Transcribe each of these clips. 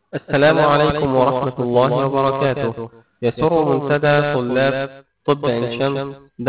السلام عليكم ورحمة الله وبركاته يسر منتدى طلاب طب عين شمس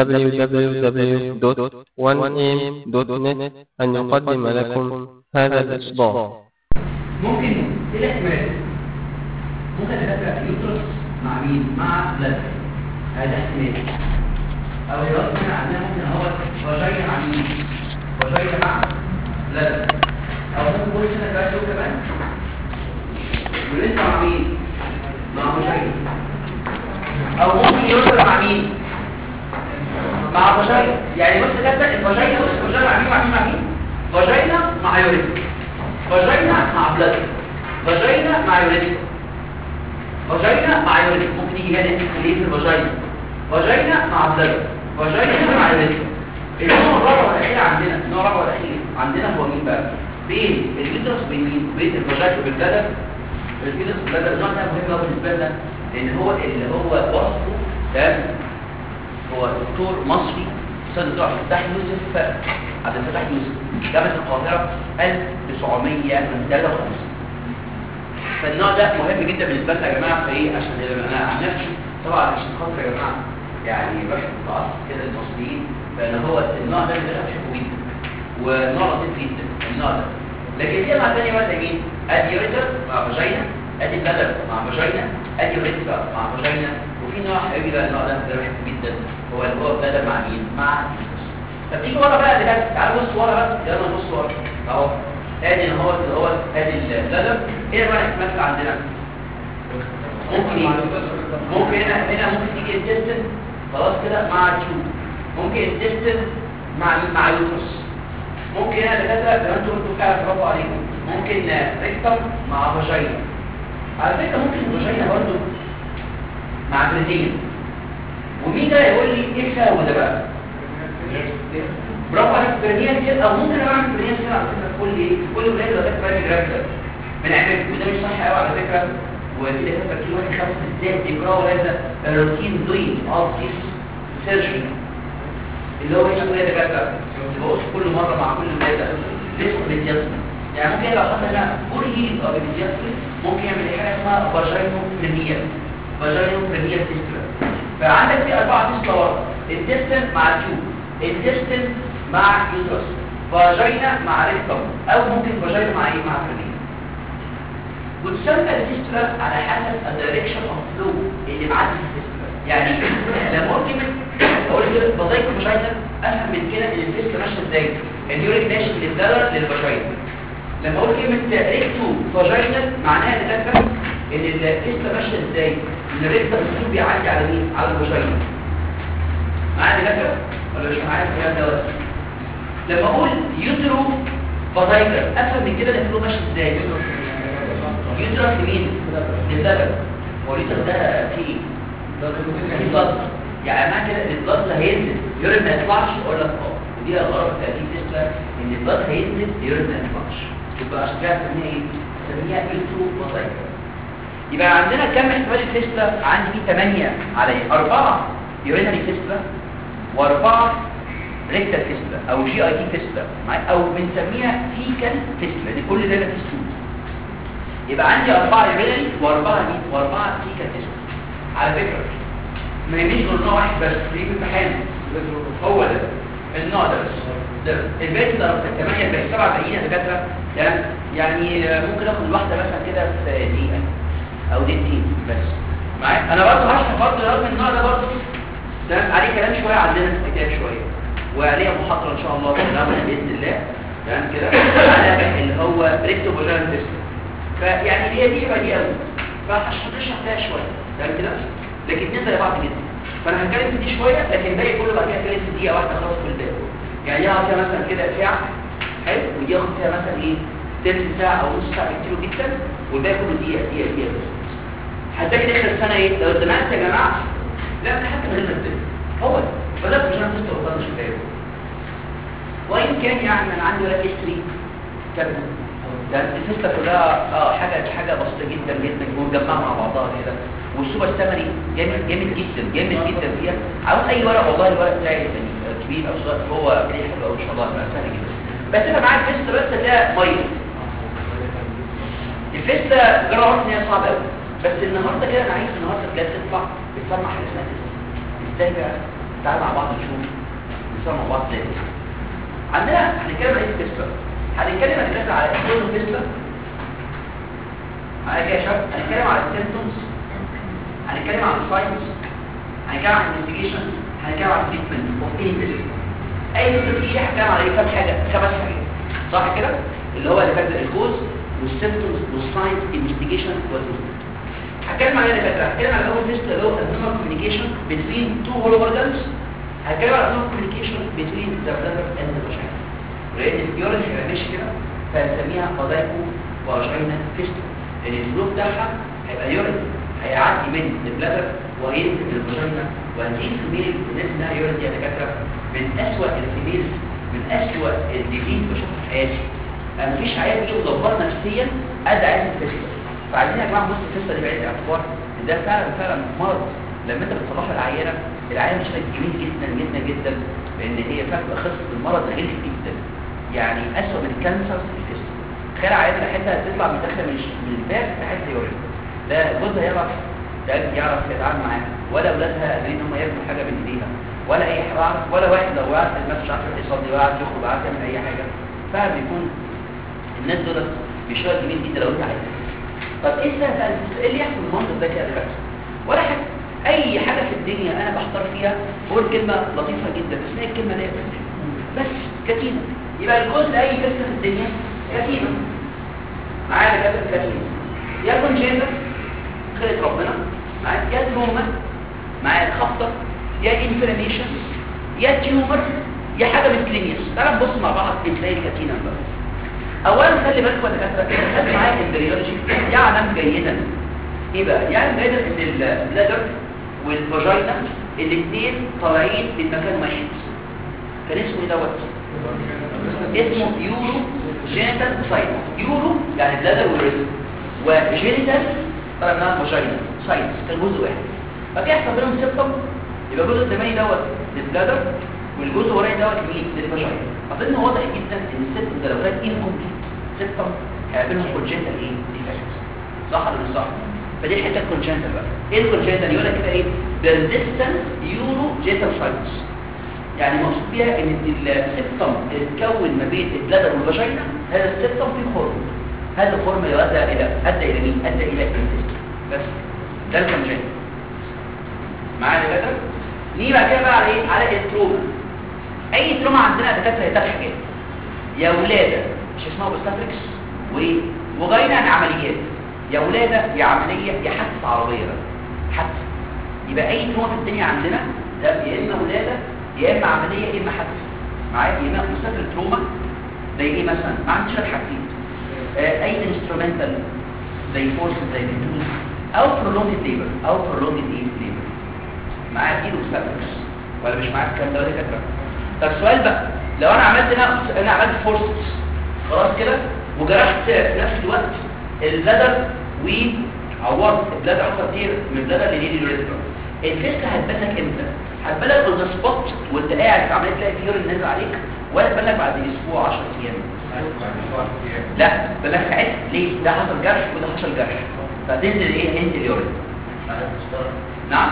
www.1am.net أن يقدم لكم هذا الإصدار ممكن ايه الاحتمالات ممكن تبقى يوترس مع مين مع بلد هذا احتمال او يبقى احنا عندنا ممكن هو فاجينا مع مين فاجينا مع بلد او ممكن نقول هنا دلوقتي هو كمان ولسه مع مين مع فاجينا او ممكن يوترس مع مين مع فاجينا يعني بص كده الفاجينا بص الفاجينا مع مين مع مين مع مين فاجينا مع يوريثم فاجينا مع بلد فاجينا مع يوريثم فاجينا مع يوريثم ممكن يجي هنا ليه في الفاجينا فاجينا مع بلد فاجينا مع يوريثم النوع الرابع والاخير عندنا النوع الرابع والاخير عندنا هو مين بقى بين الفيترس وبين مين بين الفاجينا والبلد الفيترس والبلد النوع ده مهم قوي بالنسبه لنا لان هو اللي هو وصفه تمام هو دكتور مصري استاذ دكتور عبد الفتاح يوسف عبد الفتاح يوسف جامعه القاهره 1953 فالنوع ده مهم جدا بالنسبه لنا يا جماعه في ايه عشان انا عن نفسي طبعا عشان خاطر يا جماعه يعني بحب متعصب كده المصريين لان هو النوع ده اللي انا بحبه جدا ونوع لطيف جدا النوع ده لكن في انواع ثانيه بقى زي مين؟ ادي يوريتر مع فاجينا ادي بلد مع فاجينا ادي يوريتر مع فاجينا وفي نوع حبيبي بقى النوع ده اللي انا بحبه جدا هو اللي هو بلد مع مين؟ مع يوريتر طب تيجي ورا بقى دلوقتي تعالوا بص ورا بقى يلا نبص ورا اهو ادي اللي هو اللي هو ادي اللبن ايه بقى الاحتمال عندنا ممكن إيه؟ ممكن هنا هنا ممكن تيجي الديستن خلاص كده مع التيوب ممكن الديستن مع مين مع اليوترس ممكن هنا دكاتره زي ما انتوا قلتوا فعلا برافو عليكم ممكن ريكتم مع فاجينا على فكره ممكن فاجينا برضه مع بريدين ومين ده يقول لي ايه السبب ده بقى برافو عليك بريدين كده او ممكن انا اعمل بريدين كده على فكره في كل ايه في كل ولاد لغايه برايم جرافيكال بنعمله وده مش صح قوي على فكره وفي دكاتره كتير واحد خمس بالذات بيكرهوا هذا الروتين دوينج اوف ذيس سيرجري اللي هو اسمه ايه دكاتره بقص كل مره مع كل ولاده لسه بيتياسمن يعني ممكن لو حصل هنا فور هيلينج او بيتياسمن ممكن يعمل ايه حاجه اسمها فاجينو بريمير فاجينو بريمير تيسترا فعندك في اربعه تيسترا ورا التستن مع التيوب التستن مع يوترس فاجينا مع ريكتوم او ممكن فاجينا مع ايه مع بريمير وتسمى التسترا على حسب الدايركشن اوف فلو اللي معدي في التسترا يعني لما اقول كلمه اقول كده بضيق فاجينا افهم من كده ان التسترا ماشيه ازاي اليوريك ماشي من الدلر للفاجينا لما اقول كلمه ريكتو فاجينال معناها ان ده ان التسترا ماشيه ازاي ان الريكتوم الفلو بيعدي على مين على الفاجينا معايا دكاتره ولا مش معايا الكلام دوت لما اقول يوترو فاجينال افهم من كده ان الفلو ماشي ازاي يدرك لمين للبلد وليتر ده في ايه بلد يعني معنى كده ان البلد اللي هينزل يورين ما يطلعش اقول لك اه ودي غرض تأكيد تسلا ان البلد هينزل يورين ما يطلعش يبقى عشان كده نسميها ايه نسميها يوترو وظيفه يبقى عندنا كم احتمال التسلا عندي فيه 8 على أربعة يورينري تسلا وأربعة ريكتال تسلا أو جي اي تي تسلا أو بنسميها فيكال تسلا دي كل ده تسلا يبقى عندي أربعة يورينري وأربعة مين وأربعة فيكال تسلا على فكرة ما يميش غير نوع واحد بس في امتحان هو ده النوع ده بس ده الباقي ده 8 باقي 7 باقيين يا دكاتره تمام يعني ممكن اخد واحده مثلا كده في دقيقه او دقيقتين بس معايا انا برضه هشرح برضه رغم النوع ده برضه تمام عليه كلام شويه عندنا في الكتاب شويه وعليها محاضره ان شاء الله باذن الله تمام كده على اللي هو ريكتو فاجينال تيست فيعني هي دي يبقى دي قوي فهشرح فيها شويه تمام كده لكن دي زي بعض جدا فانا هتكلم في دي شويه لكن الباقي كله بعد كده هتكلم في دقيقه واحده خلاص في الباقي يعني دي هاخد فيها مثلا كده ساعه حلو ودي هاخد فيها مثلا ايه تلت ساعه او نص ساعه كتير جدا والباقي كله دقيقه دقيقه دقيقه بس هتلاقي داخل السنه ايه لو اتزنقت يا جماعه لا ده حتى من غير ما تدرس هو ده فده مش انا كنت وصلت مش فاهم وان كان يعني انا عندي ولا هيستوري كده ده الفيستا كلها اه حاجه حاجه بسيطه جدا جدا ومجمعه مع بعضها كده والسوبر سامري جامد جامد جدا جامد جدا فيها عاوز اي ورق والله الورق بتاعي يعني كبير او صغير هو كده حلو قوي ان شاء الله هتبقى سهل جدا بس انا معاك فيستا بس ده ميه الفيستا جرى عرف ان هي صعبه قوي بس النهارده كده انا عايز النهارده كده تطلع بتسمع حاجه اسمها فيستا ازاي بقى تعالى مع بعض نشوف نسمع مع بعض ازاي عندنا هنتكلم عن ايه فيستا هنتكلم عن فيستا على ايه فيستا على كده يا شباب هنتكلم على السيمبتومز هنتكلم عن الساينس هنتكلم عن الانفستيجيشن هنتكلم عن التريتمنت اوف اي فيستا اي فيستا فيه هنتكلم على ايه كام حاجه خمس حاجات صح كده اللي هو اللي فات الكوز والسيمبتومز والساينس انفستيجيشن والتريتمنت هتكلم على اللي هتكلم على اول فيست اللي هو النورمال كوميونيكيشن بين تو هولو اورجانز هتكلم على النورمال كوميونيكيشن بين ذا بلادر اند ذا فاجينا لان البيولوجي هيبقى ماشي كده فهنسميها فازايكو فاجينا فيست لان الفلو بتاعها هيبقى يورين هيعدي من البلادر وهينزل للفاجينا وهنجيب فيميل الناس انها يورين دي دكاتره من اسوء الفيميل من اسوء الديزيز بشوفها في حياتي انا مفيش عيال بتشوف دبار نفسيا قد عيال الفيست فعايزين يا جماعه بص القصه دي بعيد الاعتبار ده فعلا فعلا مرض لما انت بتصلح العينه العينه مش جميل جدا جدا جدا لان هي فعلا خصه المرض غير جدا يعني اسوء من الكانسر في الجسم تخيل عينه حته تطلع من داخل من من الباب لحته يورين لا جوزها يعرف ده يعرف يتعامل معاها ولا اولادها قادرين ان هم ياكلوا حاجه من ايديها ولا اي حاجه ولا واحد لو قعد في المسجد مش عارف يصلي ولا عارف يخرج عارف يعمل اي حاجه فعلا بيكون الناس دول بيشتغل جميل جدا لو انت عايز طب ايه السهل ايه اللي يحصل المنظر ده كده دلوقتي ولا حاجه اي حاجه في الدنيا انا بحتار فيها هو الكلمه لطيفه جدا بس هي الكلمه دي بس كتينه يبقى الجزء اي قصه في الدنيا كتينه معايا كده كتينه يا كونجينر خلقت ربنا معايا يا تروما معايا خبطه يا انفلاميشن يا تيومر يا حاجه مسلينيوس تعال نبص مع بعض ازاي الكتينه بقى اولا خلي بالكم يا دكاتره خلي معايا الامبريولوجي يعلم جيدا ايه بقى يعلم جيدا ان البلادر والفاجينا الاثنين طالعين من مكان واحد كان اسمه ايه دوت اسمه يورو جينيتال سايت يورو يعني بلادر والرزق وجينيتال طالع منها فاجينا سايت كان جزء واحد فكده يحصل بينهم سيبتم يبقى الجزء الثماني دوت للبلادر والجزء وراي دوت مين للفاجينا اظن واضح جدا ان السيستم ده لو كان انكمبليت سيستم هيقابلهم كونجنتال ايه ديفكت صح ولا مش صح فدي الحته الكونجنتال بقى ايه الكونجنتال يقول لك كده ايه persistent يورو جيتال سايتس يعني مقصود بيها ان السيستم اللي اتكون ما بين البلادر والفاجينا هذا السيستم فيه خرم هذا الخرم يؤدى الى ادى الى مين ادى الى انفست بس ده الكونجنتال معايا كده نيجي بعد كده بقى على ايه على التروما اي تروما عندنا دكاتره هي ثلاث حاجات يا ولاده مش اسمها بوستاتريكس وايه وغيرها عن عمليات يا ولاده يا عمليه يا حادثه عربيه بقى حادثه يبقى اي تروما في الدنيا عندنا ده يا اما ولاده يا اما عمليه يا اما حادثه معايا يا اما بوستاتريك تروما زي ايه مثلا ما عنديش غير حاجتين آه اي انسترومنتال زي فورس زي بنتوز او برولونج ليبر او برولونج ايه ليبر معايا دي بوستاتريكس ولا مش معايا الكلام ده ولا كده طب سؤال بقى لو انا عملت انا انا عملت فورسز خلاص كده وجرحت في نفس الوقت البلادر وعورت البلادر حصل كتير من البلادر لليدي الريسبر الفيسكا هتبان لك امتى هتبان لك اون ذا سبوت وانت قاعد في عمليه تلاقي فيورين نازل عليك ولا تبان لك بعد اسبوع 10 ايام لا تبان لك ساعتها ليه ده حصل جرح وده حصل جرح فتنزل ايه انت اليورين نعم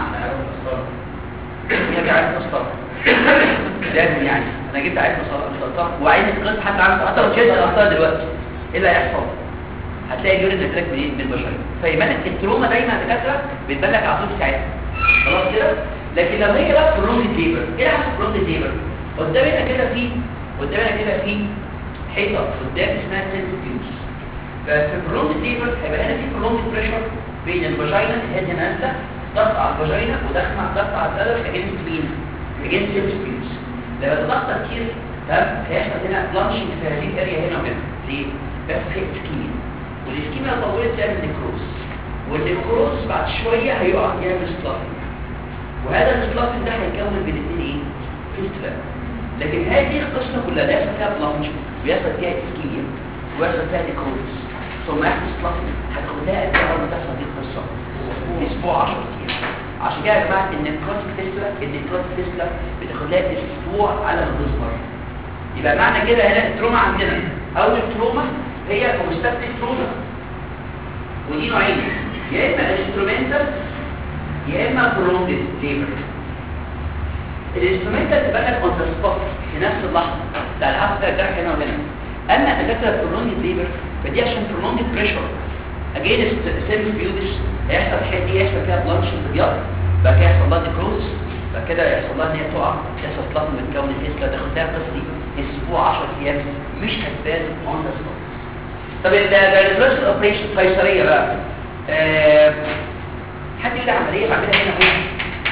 يرجع عايز مسطره لازم يعني انا جبت عايز مسطره وعايز القصه حتى عايز حتى لو شلت الاسطره دلوقتي ايه اللي هيحصل هتلاقي جوري نترك منين من البشر فيبان لك التروما دايما دكاتره بتبان لك على طول ساعتها خلاص كده لكن لو هي بقى برونج ليبر ايه اللي حصل برونج ليبر قدامنا كده في قدامنا كده في حيطه قدام اسمها سنسيتيوز ففي برونج ليبر هيبقى هنا في برونج بريشر بين الفاجينا اللي هي نازله ضغط على الفاجينا ودخل مع ضغط على البلد اجنست مين اجنست سنسيتيوز لما الضغط كتير تمام هيحصل هنا بلانشنج في هذه الاريا هنا وهنا ليه؟ بس في اسكيميا والاسكيميا لو طولت تعمل نيكروز والنيكروز بعد شويه هيقع يعمل سلافنج وهذا السلافنج ده هيكون بين الاثنين ايه؟ فيستبال لكن هذه القصه كلها يحصل فيها بلانش ويحصل فيها اسكيميا ويحصل فيها نيكروز ثم يحصل سلافنج هتاخد لها قد ايه اول ما تحصل دي القصه؟ اسبوع 10 ايام عشان كده يا جماعه ان الكروتيك تسلا ان الكروتيك تسلا بتاخد لها اسبوع على ما تظهر يبقى معنى كده هنا التروما عندنا اول تروما هي كونستاتيك تروما ودي نوعين يا اما انسترومنتال يا اما برولونجد ليبر الانسترومنتال تبقى لك اون ذا سبوت في نفس اللحظه بتاع الحرف بتاع الجرح هنا وهنا اما دكاتره برولونجد ليبر فدي عشان برولونجد بريشر اجينست سيرفيس بيوبس هيحصل الحته دي يحصل فيها بلانش الابيض بعد كده يحصل لها ديكروز بعد كده يحصل لها ان هي تقع يحصل بلازما بتكون الفيسلا تاخد لها قصه دي اسبوع 10 ايام مش هتبان اون ذا سبوت طب الريفرس اوبريشن قيصريه بقى آه، حد يقول لي عمليه بعملها هنا هنا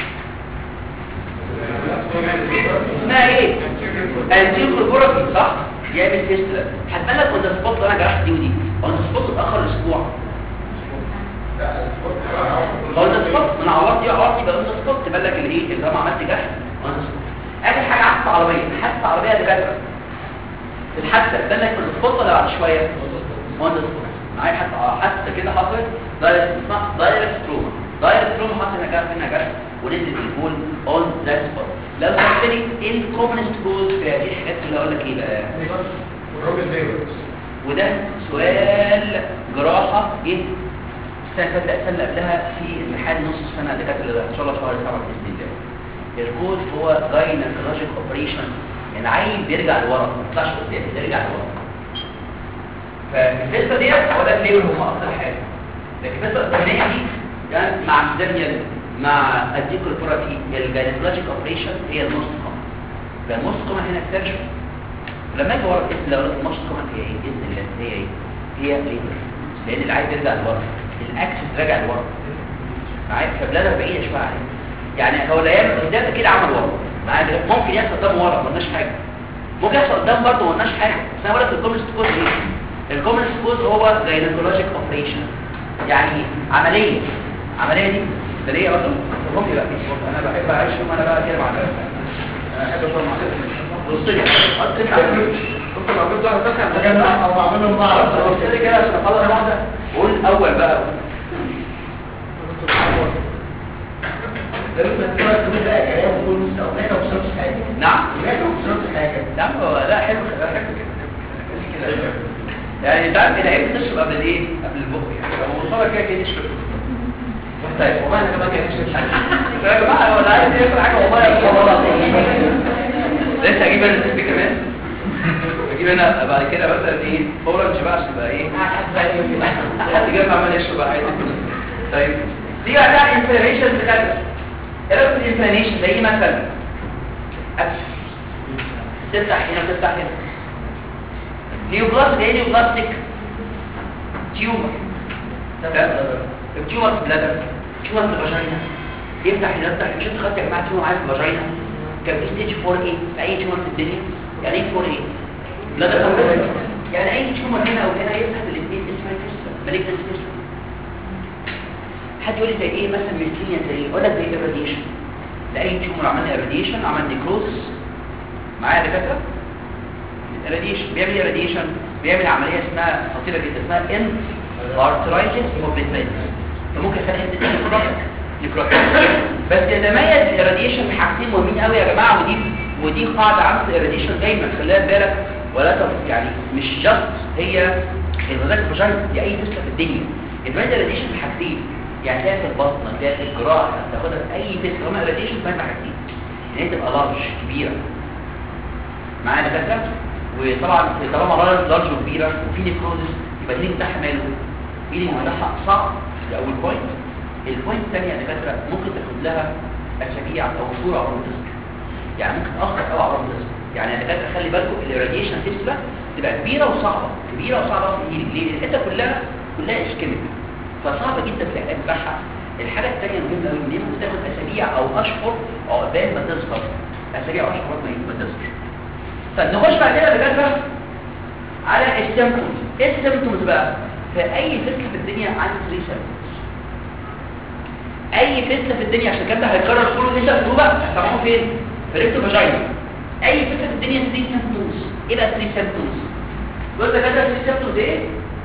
اسمها ايه انتيو كوربوراتي صح يعمل فيستلا هتبان لك اون ذا سبوت لو انا جرحت دي ودي اون ذا سبوت اتاخر اسبوع اون ذا سبوت من عورتي عورتي بقى اون ذا سبوت تبان لك الايه اللي انا عملت جرح اون ذا سبوت اخر حاجه حادثه عربيه حادثه عربيه دكاتره الحادثه تبان لك في السبوت ولا بعد شويه اون ذا سبوت معايا حتى حادثه كده حصلت دايركت اسمها دايركت تروما دايركت تروما حصل هنا جرح هنا جرح ونزل في البول اون ذا سبوت لو سالتني ايه الكومنست كوز في هذه الحاجات اللي هقول لك ايه بقى وده سؤال جراحه جه السنه اللي فاتت السنه اللي قبلها في امتحان نص السنه اللي كانت ان شاء الله شهر 7 باذن الله الكوز هو جاينكولوجيك اوبريشن يعني عيل بيرجع لورا ما يطلعش قدام بيرجع لورا ففي القصه ديت هو ده الليبر هم اكتر حاجه لكن القصه الثانيه دي كان مع سيزاريان مع الديكوربوراتي الجاينكولوجيك اوبريشن هي النص كومن فالنص كومن هنا سيرجن لما اجي ورا الاسم لو قلت النص كومن هي ايه باذن الله هي ايه هي ليبر لان اللي عايز يرجع لورا الاكسس راجع لورا معايا فبلادر بعيده شويه عليه يعني هو الايام قدام كده عمل ورا معايا ممكن يحصل قدام ورا ما قلناش حاجه ممكن يحصل قدام برضه ما قلناش حاجه بس انا بقول لك الكومنست كوز ايه الكومنست كوز هو جاينكولوجيك اوبريشن يعني عمليه عمليه دي ده ليه برضه ممكن لا انا بحب اعيش وانا بقى كده مع نفسي انا بحب اشرب مع نفسي بص لي قلت على كنت بعمل واحد بس انا او بعملهم بعض بص لي كده عشان اخلص واحده قول اول بقى ده لما تقرا كل ده كلام وكل مستوى ما وصلتش حاجه نعم ما وصلتش حاجه لا هو لا حلو حلو كده كده يعني انت عارف العيب تشرب قبل الايه قبل البق يعني لو وصلك كده كده يشرب طيب والله انا كمان كده نشرب يا جماعه هو اللي عايز ياكل حاجه والله يا والله لسه اجيب انا التسبيح كمان اجيب انا بعد كده مثلا ايه اورنج بقى عشان يبقى ايه حد جنب عمال يشرب بقى عادي طيب دي بقى بقى انفلاميشن بتاعتك ايه رايك في الانفلاميشن زي مثلا أكل. تفتح هنا تفتح هنا نيوبلاست ده ايه نيوبلاستيك تيومر التيومر في البلادر تيومر في الفاجينا يفتح هنا يفتح مش انت خدت يا جماعه تيومر معايا في الفاجينا كان في ستيج 4 ايه في اي تيومر في الدنيا يعني ايه 4 ايه بلادر يعني اي تيومر هنا او هنا يفتح بالاثنين اسمها فيستر مالجنس فيستر حد يقول لي زي ايه مثلا ميلتينيا زي ايه اقول لك زي الراديشن لاي تيومر عملنا راديشن عمل نيكروز معايا دكاتره راديشن بيعمل ايه راديشن بيعمل عمليه اسمها خطيره جدا اسمها ان ارترايتس اوبليتمنت فممكن يخلي انت نيكروتيك نيكروتيك بس يتميز الراديشن بحاجتين مهمين قوي يا جماعه ودي ودي قاعده عامه الراديشن دايما خليها في بالك ولا تف- يعني مش جاست هي الغازات الفجر دي اي فكره في الدنيا يتميز الراديشن بحاجتين يعني تلاقي في البطن تلاقي في الجراحه تاخدها في اي فكره هما الراديشن فاهم حاجتين ان هي تبقى لارج كبيره معانا دكاتره وطبعا طالما لارج لارج وكبيره وفي نيكروزس يبقى الهيلينج بتاعها ماله الهيلينج بتاعها صعب ده اول بوينت البوينت الثانيه يا دكاتره ممكن تاخد لها اسابيع او شهور او تصبر يعني ممكن تاخر قوي على تصبر يعني يا دكاتره خلي بالكم الراديشن تسلا تبقى كبيره وصعبه كبيره وصعبه في الهيلينج ليه؟ الحته كلها كلها اسكيميك فصعبه جدا في العلاج بتاعها الحاجه الثانيه المهمه قوي ان هي ممكن تاخد اسابيع او اشهر عقبال ما تصبر اسابيع او اشهر ما تصبر طب نخش بعد كده دكاتره على السيمبتومز ايه السيمبتومز بقى في اي فتنه في الدنيا عندي 3 سيمبتومز اي فتنه في الدنيا عشان كده هيتكرر كل لسه في بقى هتسمعوه فين في ريكتو فاجينا اي فتنه في الدنيا 3 سيمبتومز ايه بقى 3 سيمبتومز بص يا كده 3 سيمبتومز ايه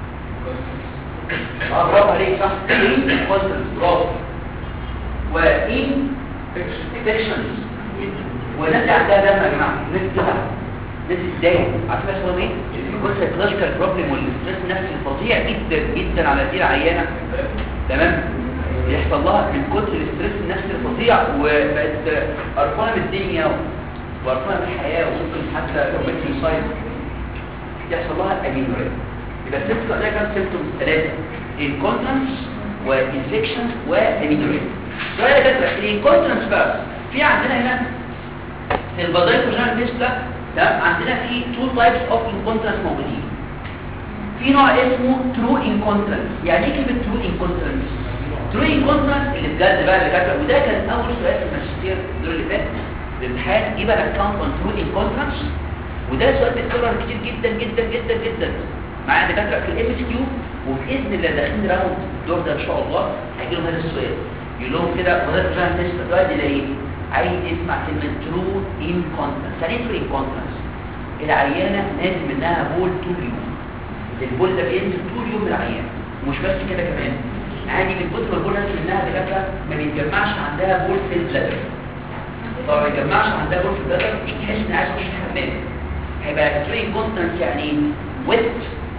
اه برافو عليك صح ايه كونسنس برافو وان انفكشنز وناس عندها دم يا جماعه ناس كده ناس ازاي عارفين اسمهم ايه يكون سايكولوجيكال بروبلم والستريس النفسي الفظيع جدا جدا على دي العيانه تمام يحصل لها من كتر الاستريس النفسي الفظيع وبقت قرفانه من الدنيا وقرفانه من الحياه وممكن حتى لو بقت سايد يحصل لها امينوريا يبقى السيمتوم ده كان سيمتومز ثلاثه انكونتنس وانفكشنز وامينوريا سؤال يا دكتور الانكونتنس بقى في عندنا هنا في البضائق فاجينال فيستلا تمام عندنا في تو تايبس اوف انكونتنس موجودين في نوع اسمه ترو انكونتنس يعني ايه كلمه ترو انكونتنس ترو انكونتنس اللي بجد بقى اللي كاتب وده كان اول سؤال في الماجستير الدور اللي فات الامتحان يبقى الاكونت اون ترو انكونتنس وده سؤال بيتكرر كتير جدا جدا جدا جدا معايا دكاتره في الام اس كيو وباذن الله داخلين راوند الدور ده ان شاء الله هيجي لهم هذا السؤال يقول لهم كده وده فاهم تيست دلوقتي يلاقيه عايز يسمع كلمه ترو انكونتنس يعني ايه ترو انكونتنس العيانه نازل منها بول طول اليوم البول ده بينزل طول اليوم من العيان مش بس كده كمان عادي من كتر ما البول نازل منها دكاتره ما بيتجمعش عندها بول في البلادر طب ما بيتجمعش عندها بول في البلادر مش تحس ان عايز تخش الحمام هيبقى ترو انكونتنس يعني wet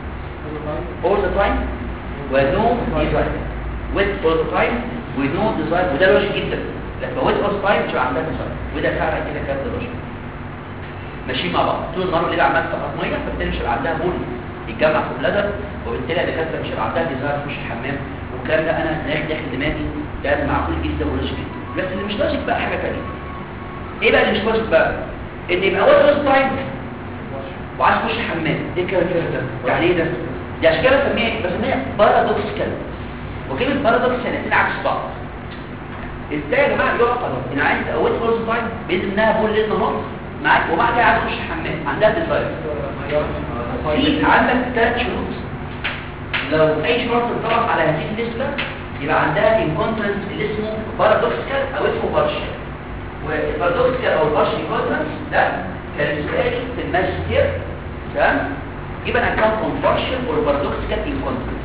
all the time ونو desire wet all the time ونو desire وده لوجيك جدا لما wet all the time مش هيبقى عندها desire وده فعلا كده كده لوجيك ماشيين مع بعض طول النهار الليل عمال تسقط ميه فبالتالي مش هيبقى عندها بول يتجمع في البلادر وبالتالي الدكاتره مش هيبقى عندها ديزاير تخش الحمام والكلام ده انا ناس داخل دماغي ده معقول جدا ولوجيك جدا بس اللي مش لوجيك بقى حاجه ثانيه ايه بقى اللي مش لوجيك بقى ان يبقى وقت وقت تايم وعايز تخش الحمام ايه الكلام كده ده يعني ايه ده دي عشان كده بسميها بسميها بارادوكسيكال وكلمه بارادوكس يعني الاثنين عكس بعض ازاي يا جماعه يعقل ان عايز اوت فورس تايم باذن انها بول ليل نهار معاك وبعد كده عايز تخش الحمام عندها ديزاير في عندك ثلاث شروط لو اي شرط انطبق على هذه الليسته يبقى عندها انكونتنس اللي اسمه بارادوكسيكال او اسمه بارشل والبارادوكسيكال او البارشل انكونتنس ده كان سؤالي في الماجستير تمام يبقى انا كان اون بارشل اور بارادوكسيكال انكونتنس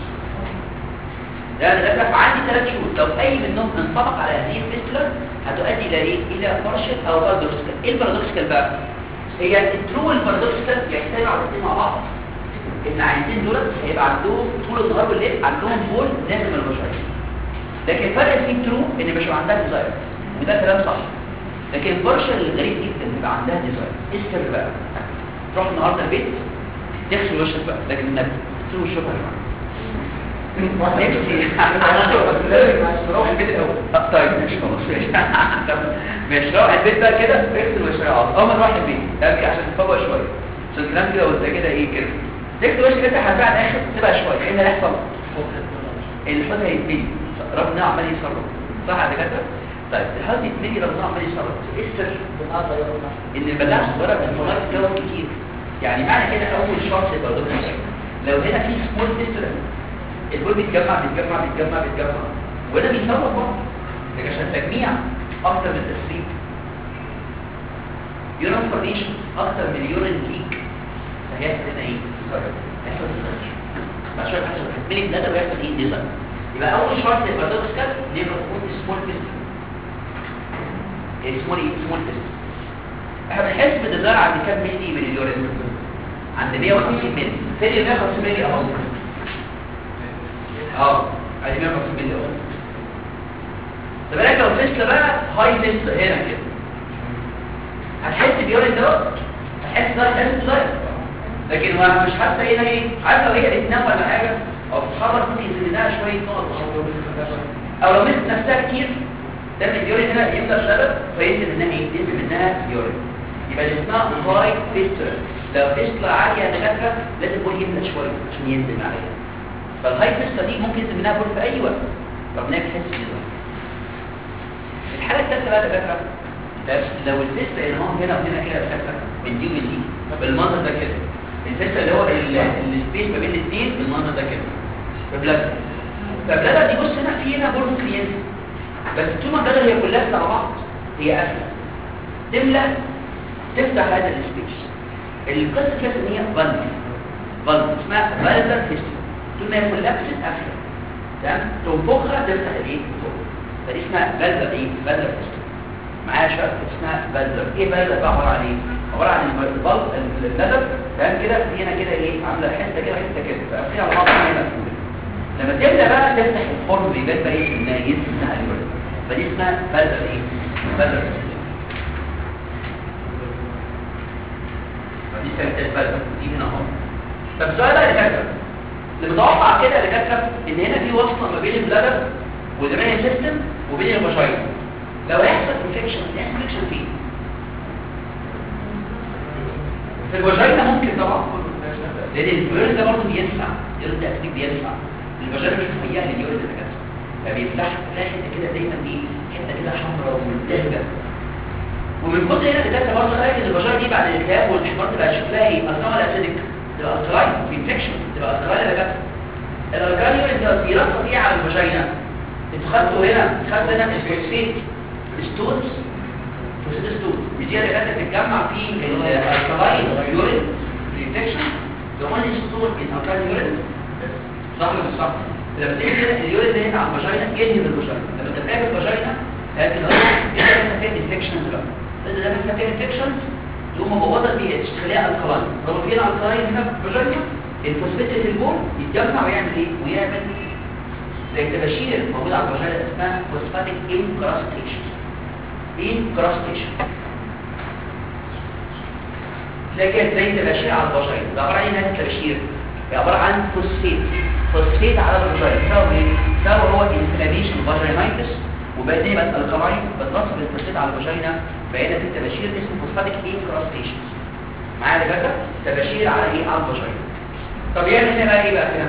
ده انا ده عندي ثلاث شروط لو اي منهم انطبق على هذه الليسته هتؤدي الى ايه الى بارشل او بارادوكسيكال ايه البارادوكسيكال بقى هي الترو والبارادوكسيكال يجتمعوا الاثنين مع بعض ان عايزين دول هيبقى عندهم طول النهار والليل عندهم بول لازم البشريه لكن الفرق في ترو ان مش عندها ديزاير وده كلام صح لكن البرشا الغريب جدا بيبقى عندها ديزاير ايه السر بقى تروح النهارده البيت تغسل وشك بقى لكن النبي تغسل وشك يا جماعه نفسي روح البيت الاول آه، طيب ماشي خلاص ماشي طب ماشي روح البيت بقى كده اغسل وشك اول ما نروح البيت تمام عشان تفوق شويه عشان تنام كده وانت كده ايه كده تغسل وشك كده هتبقى على الاخر تبقى شويه ايه اللي هيحصل الحوض هيتبني ربنا عمال يصرف صح يا دكاتره طيب الحوض يتبني ربنا عمال يصرف ايه السر ان البلاعه صغيره من الميه بتتكون كتير يعني معنى كده اول شرط يبقى دكتور لو هنا في سمول ديسترن البول بيتجمع بيتجمع بيتجمع بيتجمع وهنا بيصرف برضه لكن عشان تجميع اكتر من تسريب يورين فورميشن اكتر من يورين ليك فهيحصل هنا ايه؟ هيحصل ديزاين بعد شويه هيحصل هتملي بلادر ويحصل ايه ديزاين يبقى اول شرط للبارادوكسكال نبقى نقول سمول ديسترن سمول ايه؟ سمول ديسترن احنا بنحس بالديزاين عند كام ملي من اليورين عند 150 ملي فين ال 150 ملي اهو اه عند 150 ملي اهو طب بالك لو فيسلا بقى هاي فيسلا هنا كده هتحس بيورين ده هتحس ده هتحس بده لكن ما مش حاسه هنا ايه عارفه لو هي بتنام ولا حاجه او بتتحرك ممكن ينزل لها شويه نقط او لو مسكت نفسها كتير ده من اليورين هنا يملى الشبك فينزل منها ايه ينزل منها يورين يبقى اللي اسمها هاي فيستر لو فيستر عاليه دكاتره لازم بول يملى شويه عشان ينزل عليها فالهاي فيستر دي ممكن ينزل منها بول في اي وقت ربنا بتحس بده الحاله الثالثه بقى دكاتره بس لو الفيستر اللي هو هنا وهنا كده دكاتره من دي ودي بالمنظر ده كده الفيستر اللي هو السبيس ما بين الاثنين بالمنظر ده كده فبلادر فبلادر دي بص هنا في هنا بول ممكن ينزل بس طول ما البلادر هي كلها على بعض هي قافله تملى تفتح هذا السبيس القصه كده ان هي فالف فالف اسمها فالفر فيستر طول ما هي كلها بتتقفل تمام تنفخها تفتح الايه فدي اسمها فالفر ايه فالفر فيستر معايا شويه اسمها بلدر ايه بلدر بقى عباره عن ايه عباره عن البلد الندر تمام كده في هنا كده ايه عامله حته كده حته كده بقى فيها بعض هنا لما تبدا بقى تفتح الفورم بيبان بقى ايه انها يس انها اليورين فدي اسمها بلدر ايه بلدر دي كانت البلدر دي هنا اهو طب السؤال بقى لكاتره اللي متوقع كده لكاتره ان هنا في وصله ما بين البلدر والدرين سيستم وبين البشاير لو يحصل انفكشن يحصل انفكشن فين في الفاجينا ممكن طبعا لان اليورين ده برضه بينفع اليورين ده اكيد بينفع الفاجينا مش مهيئه لليورين ده كده فبيفتح تلاقي حته كده دايما ايه حته كده حمراء وملتهبه ومن كتر هنا الدكاتره برضه خلت ان الفاجينا دي بعد الالتهاب والحمار تبقى شكلها ايه اصلا اسيدك تبقى الكلاين في انفكشن تبقى الكلاين يا دكاتره الالكلاين يورين ده بيرفع ايه على الفاجينا انتوا خدتوا هنا خدتوا هنا الفوسفيت ستونز فوسفيت ستونز دي اللي كانت بتتجمع في الكلاين يورين الانفكشن the only store in alkaline urine صح ولا مش صح لما تيجي كده اليورين ده هنا على الفاجينا ينهي بالفاجينا لما تلاقي في الفاجينا هتلاقي ده فيه انفكشنز بقى ده ده فيه انفكشنز يقوم مبوظه البي اتش تخليها الكلاين طب فين الكلاين هنا في الفاجينا الفوسفيت اللي في البول يتجمع ويعمل ايه ويعمل زي التباشير موجوده على الفاجينا اسمها فوسفاتيك انكراستيشن انكراستيشن تلاقي زي التباشير على البشرين ده عباره عن ايه هذه التباشير هي عباره عن فوسفيت فوسفيت على البشرين سبب ايه سبب هو انفلاميشن فاجينايتس وبعدين بقى الكلاين بتنصب الفوسفيت على الفاجينا بقينا في تباشير اسمه فوسفاتيك انكراستيشن معايا يا دكاتره تباشير على ايه على البشرين طب يعمل هنا بقى ايه بقى هنا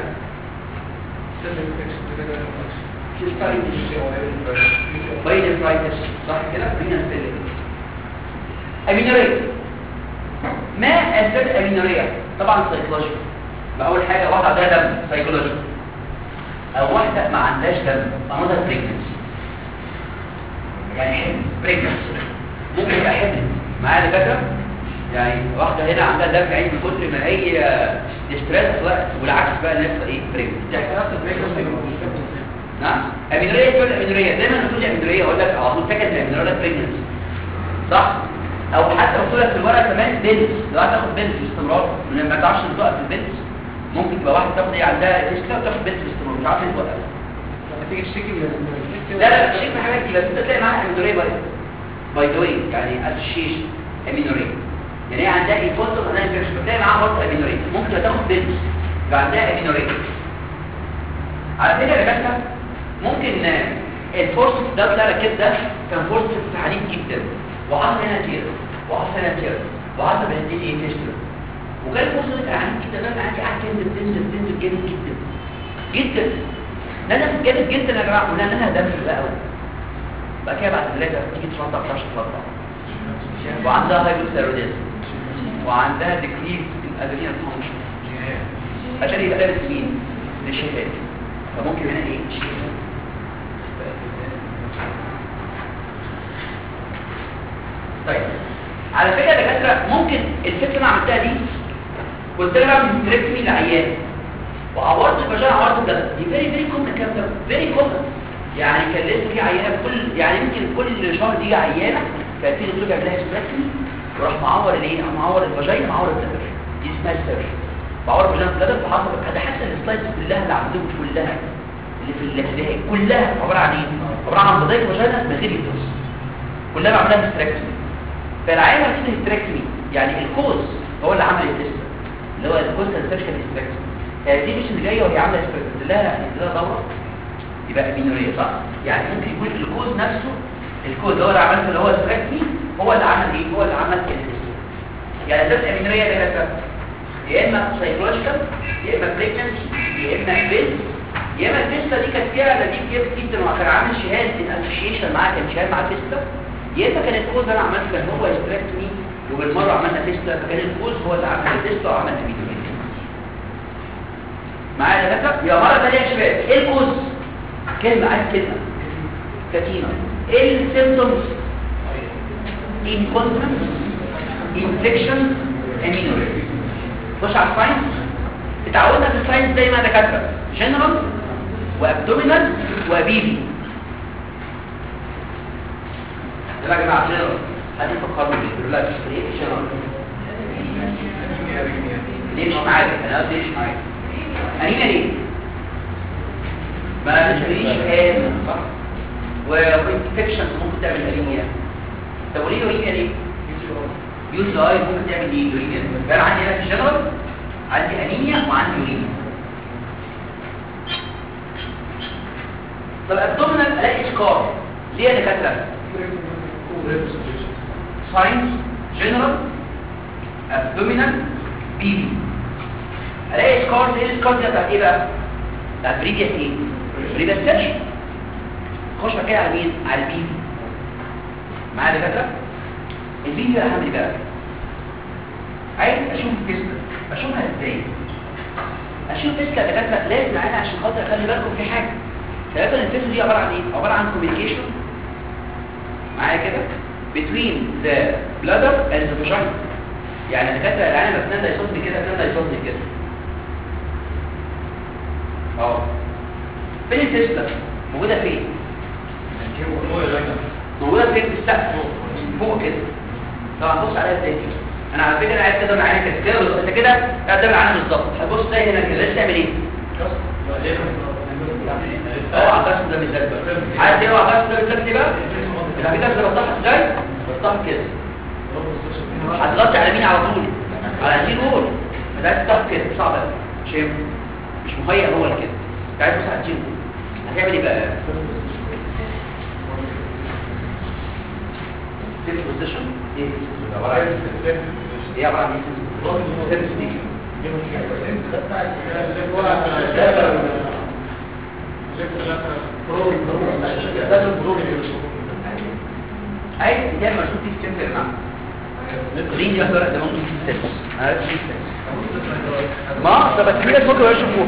بايلفرايتس صح كده رينال فيلر امينوريا ما اسباب الامينوريا طبعا سايكولوجي اول حاجه واحده عندها دم سايكولوجي او واحده ما عندهاش دم انظر بريجنسي يعني حمل بريجنسي ممكن يبقى حمل معايا دكاتره يعني واحده هنا عندها دم عين من كتر ما هي ستريس والعكس بقى الناس ايه بريجنسي دي حاجه نعم امينوريا تقول امينوريا دايما لما تقول امينوريا اقول لك على طول فاكر ان امينوريا بريجنسي صح او حتى قلت لك في الورقه كمان بنت لو هتاخد بنت باستمرار لما تعرفش توقف البنت ممكن تبقى واحده تاخد ايه عندها تسكه وتاخد بنت باستمرار مش عارفه توقف هتيجي تشتكي من لا لا مش من الحاجات دي بس انت تلاقي معاها امينوريا باي باي ذا واي يعني اسوشيشن امينوريا يعني هي عندها ايفوتو عندها انفكشن بتلاقي معاها برضه امينوريا ممكن تاخد بنت يبقى عندها امينوريا على فكره يا جماعه ممكن الفورس ده بتاع الكبد ده كان فورس عنيف جدا وحصل هنا تير وحصل هنا تير وحصل بهدي ايه فيستر وكان الفورس ده كان عنيف جدا بس عندي قاعد تنزل تنزل تنزل جامد جدا جدا نزل جامد جدا يا جماعه قلنا انها دم بقى قوي بقى كده بعد ثلاثه تيجي تفضل ما تعرفش تفضل وعندها هايبوثايروديزم وعندها ديكريز الادرينال فانكشن عشان يبقى لابس مين للشهاد فممكن هنا ايه شهاد طيب على فكره يا دكاتره ممكن الفكره اللي انا عملتها دي قلت لها بعمل هيستريكتومي لعيان وعورت الفاجينا عورت ده دي فيري فيري كومن الكلام ده فيري كومن يعني كان لسه في عيانه كل يعني يمكن كل شهر تيجي عيانه كان في دكتور بيعمل لها هيستريكتومي وراح معور الايه معور الفاجينا معور الصدر دي اسمها السر معور الفاجينا الصدر فحصل هذا حتى السلايدز كلها اللي عندهم كلها اللي في الابتدائي كلها عباره عن ايه عباره عن بضايق الفاجينا من غير يدوس كلها معمولها هيستريكتومي فالعيان هتيجي هيستريكتومي يعني الكوز هو اللي عمل التست اللي هو الكوز كان سيرشن هيستريكتومي دي مش اللي جايه وهي عامله هيستريكتومي لها لها دوره يبقى امينوريا صح يعني ممكن يكون الكوز نفسه الكوز هو اللي عمل اللي هو هيستريكتومي هو اللي عمل ايه هو اللي عمل التست يعني اساس الامينوريا ده كده يا اما سايكولوجيكال يا اما بريجنسي يا اما بيل يا اما الفيستا دي كانت فيها لذيذ جدا جدا وكان عامل شهاده الاسوشيشن معاه كان شهاده مع الفيستا يا اما كان الكوز انا عملت كان هو هيستريكتومي وبالمره عملنا فيستا فكان الكوز هو اللي عمل الفيستا وعمل امينوريا معايا يا دكاتره يا مره ثانيه يا شباب ايه الكوز كلمه عايز كلمه كاتينا ايه السيمبتومز incontinence infection amenorrhea خش على الساينس اتعودنا في الساينس زي ما دكاتره جنرال وابدومينال وبيبي يلا يا جماعه جنرال حد يفكرني بيه يقول لك ايه جنرال ليه مش معاك انا قصدي مش معاك انيميا ليه ما تشتريش كام صح وانفكشن ممكن تعمل انيميا طب وليه يورينيا ليه يوز اي ممكن تعمل ايه يورينيا فانا عندي هنا في الجنرال عندي انيميا وعندي يورينيا طب ابدومينال الاقي سكار ليه يا دكاتره ساينس جنرال ابدومينال بي بي الاقي سكار ايه السكار دي بتاعت ايه بقى بتاعت بريفيس ايه بريفيس سيرش خش بقى كده على مين على البي بي معايا يا دكاتره البي بي بقى هعمل ايه بقى عايز اشوف التسلا اشوفها ازاي اشوف تسلا يا دكاتره لازم معانا عشان خاطر اخلي بالكم في حاجه ثلاثة الانترفيو دي عبارة عن ايه؟ عبارة عن communication معايا كده between the bladder and the vagina يعني الدكاترة العينة بسنان ده يصدني كده سنان ده يصدني كده اه فين التسلا؟ موجودة فين؟ موجودة فين في السقف فوق كده طبعا بص عليها ازاي كده انا على فكرة انا قاعد كده معايا كده كده بالظبط. انت كده قاعد قدام العينة بالظبط هتبص زي هنا كده لازم تعمل ايه؟ اه عكس ده بالذات بقى عارف ايه هو عكس ده بالذات ليه بقى الحاجات اللي بفتحها ازاي بفتحها كده هتغطي على مين على طول على الزين وول ما ده تفتح كده صعب قوي شايف مش مهيئ هو لكده انت عايز تبص على الزين وول هتعمل ايه بقى سيف بوزيشن ايه عباره عن ايه عباره عن ايه سيف بوزيشن عايز تعمل مشروط فيه ستيمز يا جماعه رين دي مثلا ده ممكن فيه ستيمز انا عارف فيه ستيمز ما طب بس كده ممكن يشوفوه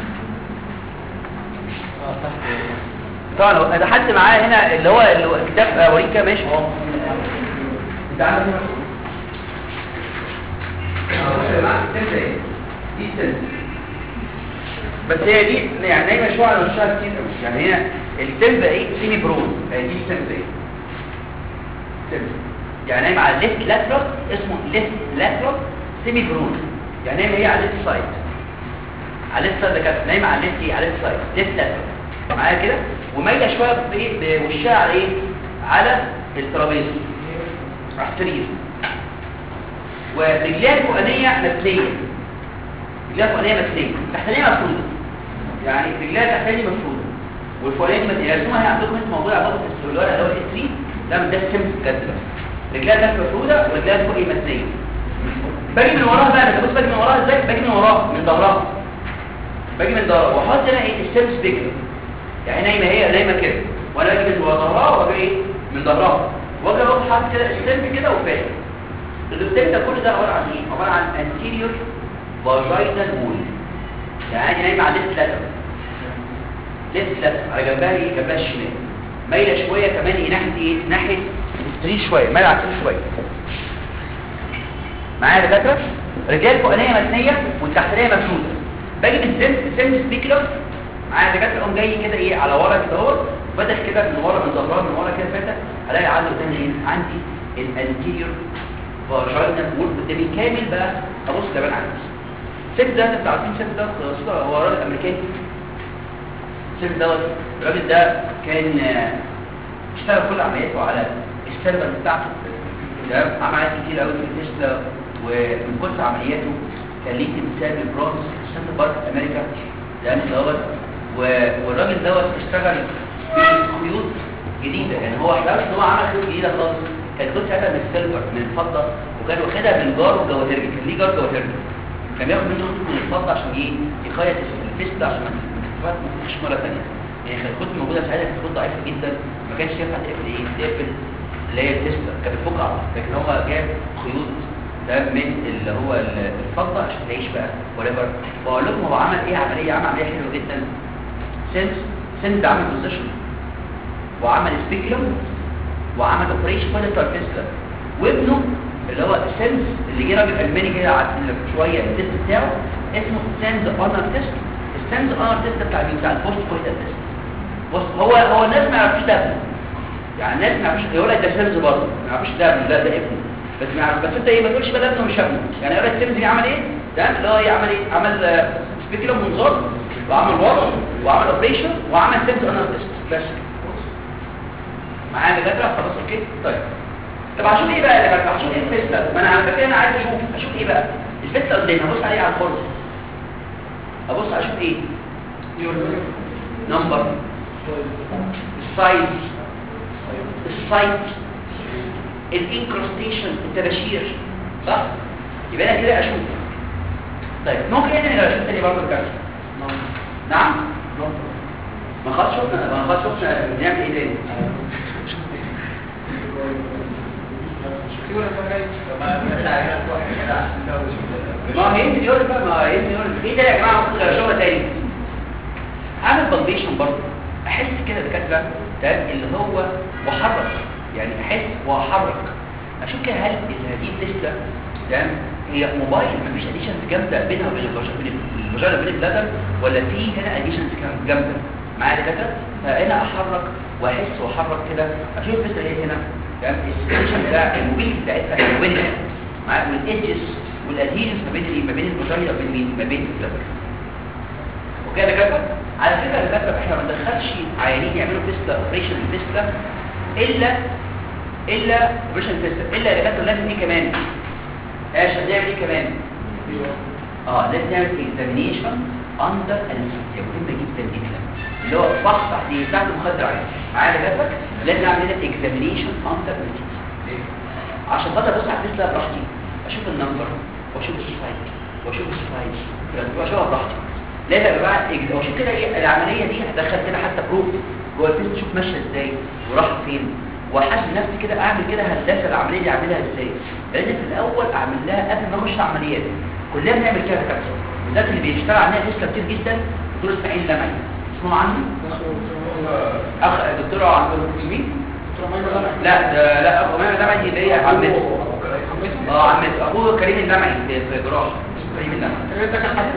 طبعا لو ده حد معاه هنا اللي هو اللي هو كتاب اوريك كده ماشي انت عندك هنا اه معاك ستيمز ايه دي ستيمز بس هي دي يعني نايمه شويه على وشها كتير قوي يعني هنا السيلز ايه سيمي برون يعني دي السيلز ايه سيلز يعني نايمه على الليفت لاترال اسمه ليفت لاترال سيمي برون يعني نايمه هي على الليفت سايد على الليفت سايد كده نايمه على الليفت ايه على الليفت سايد ليفت لاترال معايا كده ومايله شويه بايه بوشها على ايه على الترابيزه على السرير ورجليها الفوقانيه متنيه رجليها الفوقانيه متنيه تحتانيه مفروضه يعني رجليها التحتانيه مفروضه والفوقانيه دي متنيه رسمها هي عندكم انتوا موجوده على في السلوله اللي هو الاس 3 ده من ده السمس بجد بقى رجليها تحت مفروضه ورجليها الفوق متنيه باجي من وراها بقى انا بص باجي من وراها ازاي باجي من وراها من ظهرها باجي من ظهرها واحط هنا ايه السمس بيجري يعني نايمه هي نايمه كده وانا باجي من ظهرها واجي ايه من ظهرها واجي اروح حاطط كده السمس كده وفاتح الدكتور ده كل ده عباره عن ايه عباره عن anterior vaginal wall يعني نايمه على الليفت لاتر ليفت لاتر على جنبها ايه جنبها الشمال مايله شويه كمان ايه ناحيه ايه ناحيه الستريت شويه مايله على الستريت شويه معايا يا دكاتره رجال فوقانيه متنيه والتحتانيه مفروده باجي من السن السن سبيكلر معايا يا دكاتره اقوم جاي كده ايه على ورا كده اهو فاتح كده من ورا من ظهرها من ورا كده فاتح الاقي عندي قدامي ايه عندي الانتيريور فاجينال وول قدامي كامل بقى ابص ده بقى عندي سيف ده انت عارفين سيف ده خلاص هو راجل امريكاني سيف دوت الراجل ده كان آه، اشتغل كل عملياته على السيرفر بتاعته ده عمليات كتير قوي في تسلا ومن كتر عملياته كان ليه تمثال من برونز في سنتر بارك امريكا ده دوت و- والراجل دوت اشتغل في خيوط جديده يعني هو حلاوه ان هو عمل خيوط جديده خالص كانت خيوط ساعتها من السيلفر من الفضه وكان واخدها من جار وجواهرجي كان ليه جار جواهرجي كان بياخد منه خيوط من الفضه عشان ايه يخيط الفيست عشان ما ما تفتحش مره ثانيه يعني كانت الخيوط موجوده ساعتها كانت خيوط ضعيفه جدا ما كانش ينفع تقفل ايه تقفل اللي هي التسلا كانت بتفك لكن هو جاب خيوط ده من اللي هو ال- الفضه عشان تعيش بقى وريفر واقول لكم هو عمل ايه عمليه عمل عمليه حلوه جدا سنس سنس ده عمل بوزيشن وعمل سبيكلوم وعمل اوبريشن كل بتاع تسلا وابنه اللي هو سنس اللي جه راجل الماني كده عدل شويه التست بتاعه اسمه سنس اونر تيست السنس اونر تيست بتاع مين بتاع البوست كويتال تيست بص هو هو الناس ما يعرفوش ده ابنه يعني الناس ما يعرفوش يقول لك ده سيمز برضه ما يعرفوش ده ابنه لا ده ابنه بس ما يعرف بس انت ايه ما تقولش بقى ده ابنه مش ابنه يعني يقول لك سيمز دي عمل ايه ده اللي هو يعمل ايه عمل سبيكيلوم منظار وعمل وضع وعمل اوبريشن وعمل سيمز اناليست بس معايا دكاتره خلاص اوكي طيب طب هشوف ايه بقى يا جماعه هشوف ايه الفيستا ما انا على فكره انا عايز اشوف اشوف ايه بقى الفيستا قدامي هبص عليه على الخرز ابص اشوف ايه نمبر السايز السايت الانكروستيشن التباشير صح يبقى انا كده اشوف طيب ممكن ايه تاني لو اشوف تاني برضه الكارت نعم ما خلاص شفنا ما خلاص شفنا بنعمل ايه تاني ما هي يمكن يقول لك بقى ما يمكن يقول لك ايه ده يا جماعه ممكن غير شغل تاني اعمل بالبيشن برضه احس كده دكاتره تمام اللي هو محرك يعني احس واحرك اشوف كده هل هذه الليسته تمام هي موبايل مفيش اديشنز جامده بينها وبين البشر بين البشر بين البلدر ولا في هنا اديشنز جامده معايا دكاتره فانا احرك واحس واحرك كده اشوف بس ايه هنا تمام السيشن بتاع الموبيل بتاعتها الموبيل معايا والايدجز والادهيرنس ما بين ايه ما بين البشر وبين مين ما بين البلدر اوكي يا دكاتره على فكره يا دكاتره احنا ما بندخلش عيانين يعملوا فيستا اوبريشن فيستا الا الا اوبريشن فيستا الا يا دكاتره لازم ايه كمان ايش نعمل ايه كمان اه لازم نعمل اكزامينيشن اندر انستيزيا مهمه جدا جدا اللي هو فحص تحديد تحت مخدر عين معايا يا دكاتره لازم نعمل هنا اكزامينيشن اندر انستيزيا عشان خاطر ابص على الفيستا براحتي اشوف النمبر واشوف السايت واشوف السايز واشوفها براحتي لازم يا جماعه واشوف كده ايه العمليه دي هدخل كده حتى بروف جوه الفيس اشوف ماشيه ازاي وراح فين واحاسب نفسي كده اعمل كده هندسه العمليه دي اعملها ازاي لازم في الاول اعمل لها قبل ما اخش عمليات كلنا بنعمل كده كده بالذات اللي بيشتغل عليها لسه كتير جدا دكتور اسماعيل لمعي اسمه عنه اخ دكتور عنده مين لا ده لا اخو ماما لمعي دي اللي هي عمته اه عمته اخوه كريم اللمعي في في جراح كريم اللمعي انت كان حد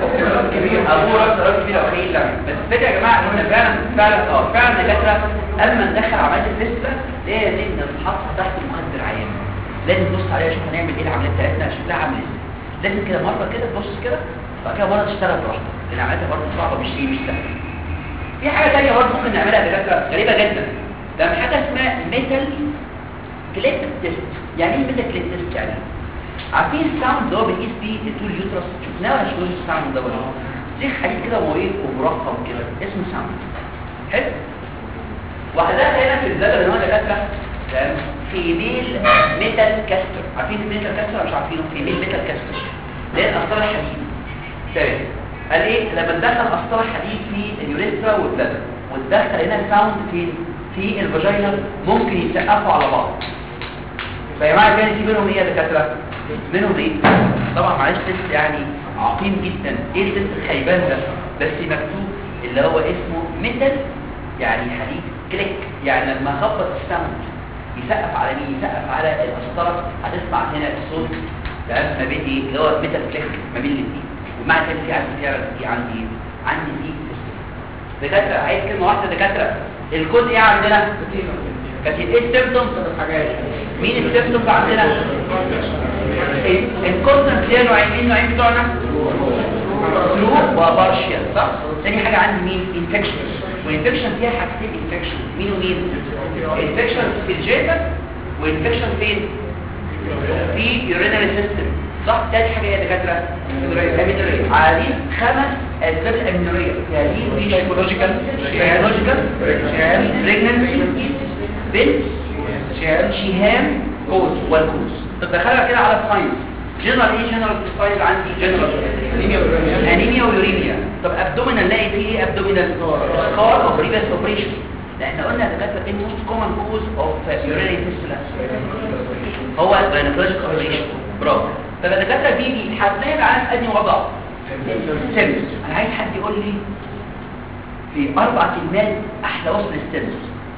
ابوه راس راس كبير او خيل لمعي بس الفكره يا جماعه ان فعلا فعلا اه فعلا دكاتره قبل ما ندخل عمليه الفيستا لازم نفحصها تحت المخدر عيان لازم نبص عليها نشوف هنعمل ايه العمليه بتاعتنا شكلها عامل ازاي لازم كده مره كده تبص كده بعد كده مره تشتغل براحتك لان عمليتها برضه صعبه مش مش سهله في حاجه ثانيه برضه ممكن نعملها يا دكاتره غريبه جدا ده حاجه اسمها ميتال كليك تيست يعني ايه ميتال كليك تيست يعني عارفين الساوند اللي هو بنقيس بيه التول يوترس شفناه ولا شفناش الساوند ده ولا سيخ حديد كده مويق ومرقم كده اسمه ساوند حلو وحدها هنا في الزجر اللي هو دكاتره تمام فيميل ميتال كاستر عارفين الميتال كاستر مش عارفينه فيميل ميتال كاستر اللي هي الاسطره الحديد تمام قال ايه لما ندخل اسطره حديد في اليوريثرا والبلادر وتدخل هنا ساوند فين في الفاجينا ممكن يتسقفوا على بعض فيا جماعه كان في منهم ايه يا دكاتره منهم ايه طبعا معلش تست يعني عقيم جدا ايه التست الخيبان ده بس مكتوب اللي هو اسمه ميتال يعني حديد كليك يعني لما خبط الساوند يسقف على مين يسقف على الاسطره هتسمع هنا الصوت ده ما بين ايه اللي هو ميتال كليك ما بين الاثنين ومعنى كده في عندي في عندي عندي دي دكاتره عايز كلمه واحده دكاتره الكود ايه عندنا كانت ايه السيمبتومز مين السيمبتومز عندنا الكونسنت فيها نوعين مين نوعين بتوعنا فلو وبارشيال صح تاني حاجه عندي مين انفكشن والانفكشن فيها حاجتين انفكشن مين ومين انفكشن في الجيتا وانفكشن فين في يورينري سيستم صح تاني حاجه يا دكاتره امينوريا عايزين خمس اسباب الامينوريا يعني في سايكولوجيكال بيولوجيكال بريجننسي بنت شهام كوز والكوز طب دخلها كده على الساينس جنرال ايه جنرال ساينس عندي جنرال انيميا ويوريميا طب ابدومينال نلاقي فيه ايه ابدومينال سكار او بريفيس اوبريشن لان قلنا يا دكاتره ايه موست كومن كوز اوف يورينري فيستولا هو الجاينيكولوجيك اوبريشن برافو طب الدكاتره دي بيتحدد عن ادي وضع سيمس انا عايز حد يقول لي في اربع كلمات احلى وصف للسيمس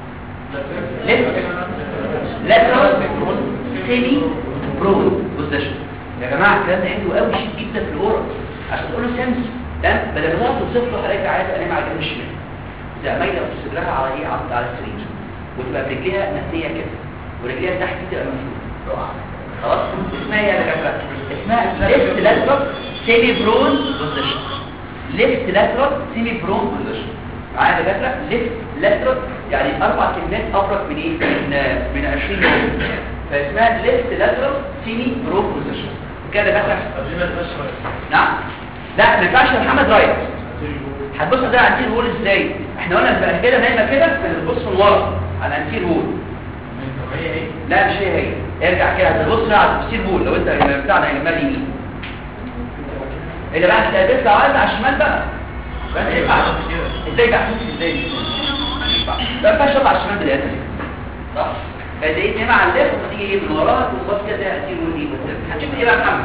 lateral semi broad position يا جماعه الكلام ده حلو قوي شيك جدا في الاورال عشان تقول له سنس تمام بدل ما تقعد توصف له حضرتك عايز انام على الجنب الشمال ده مايله بصدرها على ايه على على السرير وتبقى برجليها متنيه كده ورجليها تحت تبقى مفتوحه خلاص اسمها ايه يا دكاتره اسمها ليفت لاترال سيمي برون بوزيشن ليفت لاترال سيمي برون بوزيشن معايا يا دكاتره ليفت لاترال يعني اربع كلمات افرق من ايه من من 20 يوم فاسمها ليفت لاترال سيمي برون بوزيشن كده يا دكاتره نعم لا ما ينفعش يا محمد رايت هتبص ده على الانتير وول ازاي احنا قلنا بقى كده نايمه كده بتبص من ورا على الانتير وول لا مش هي هي ارجع كده هتبص على التفسير وول لو انت بتاعنا يا جماعه اليمين اللي بقى هتطلع عايز على الشمال بقى بس ينفع ازاي بقى ازاي لا ينفعش تطلع على الشمال بالعيادة صح فده ايه تنام على الليفت وتيجي ايه من وراها بالظبط كده زي الانتير وول دي هتشوف ايه بقى يا محمد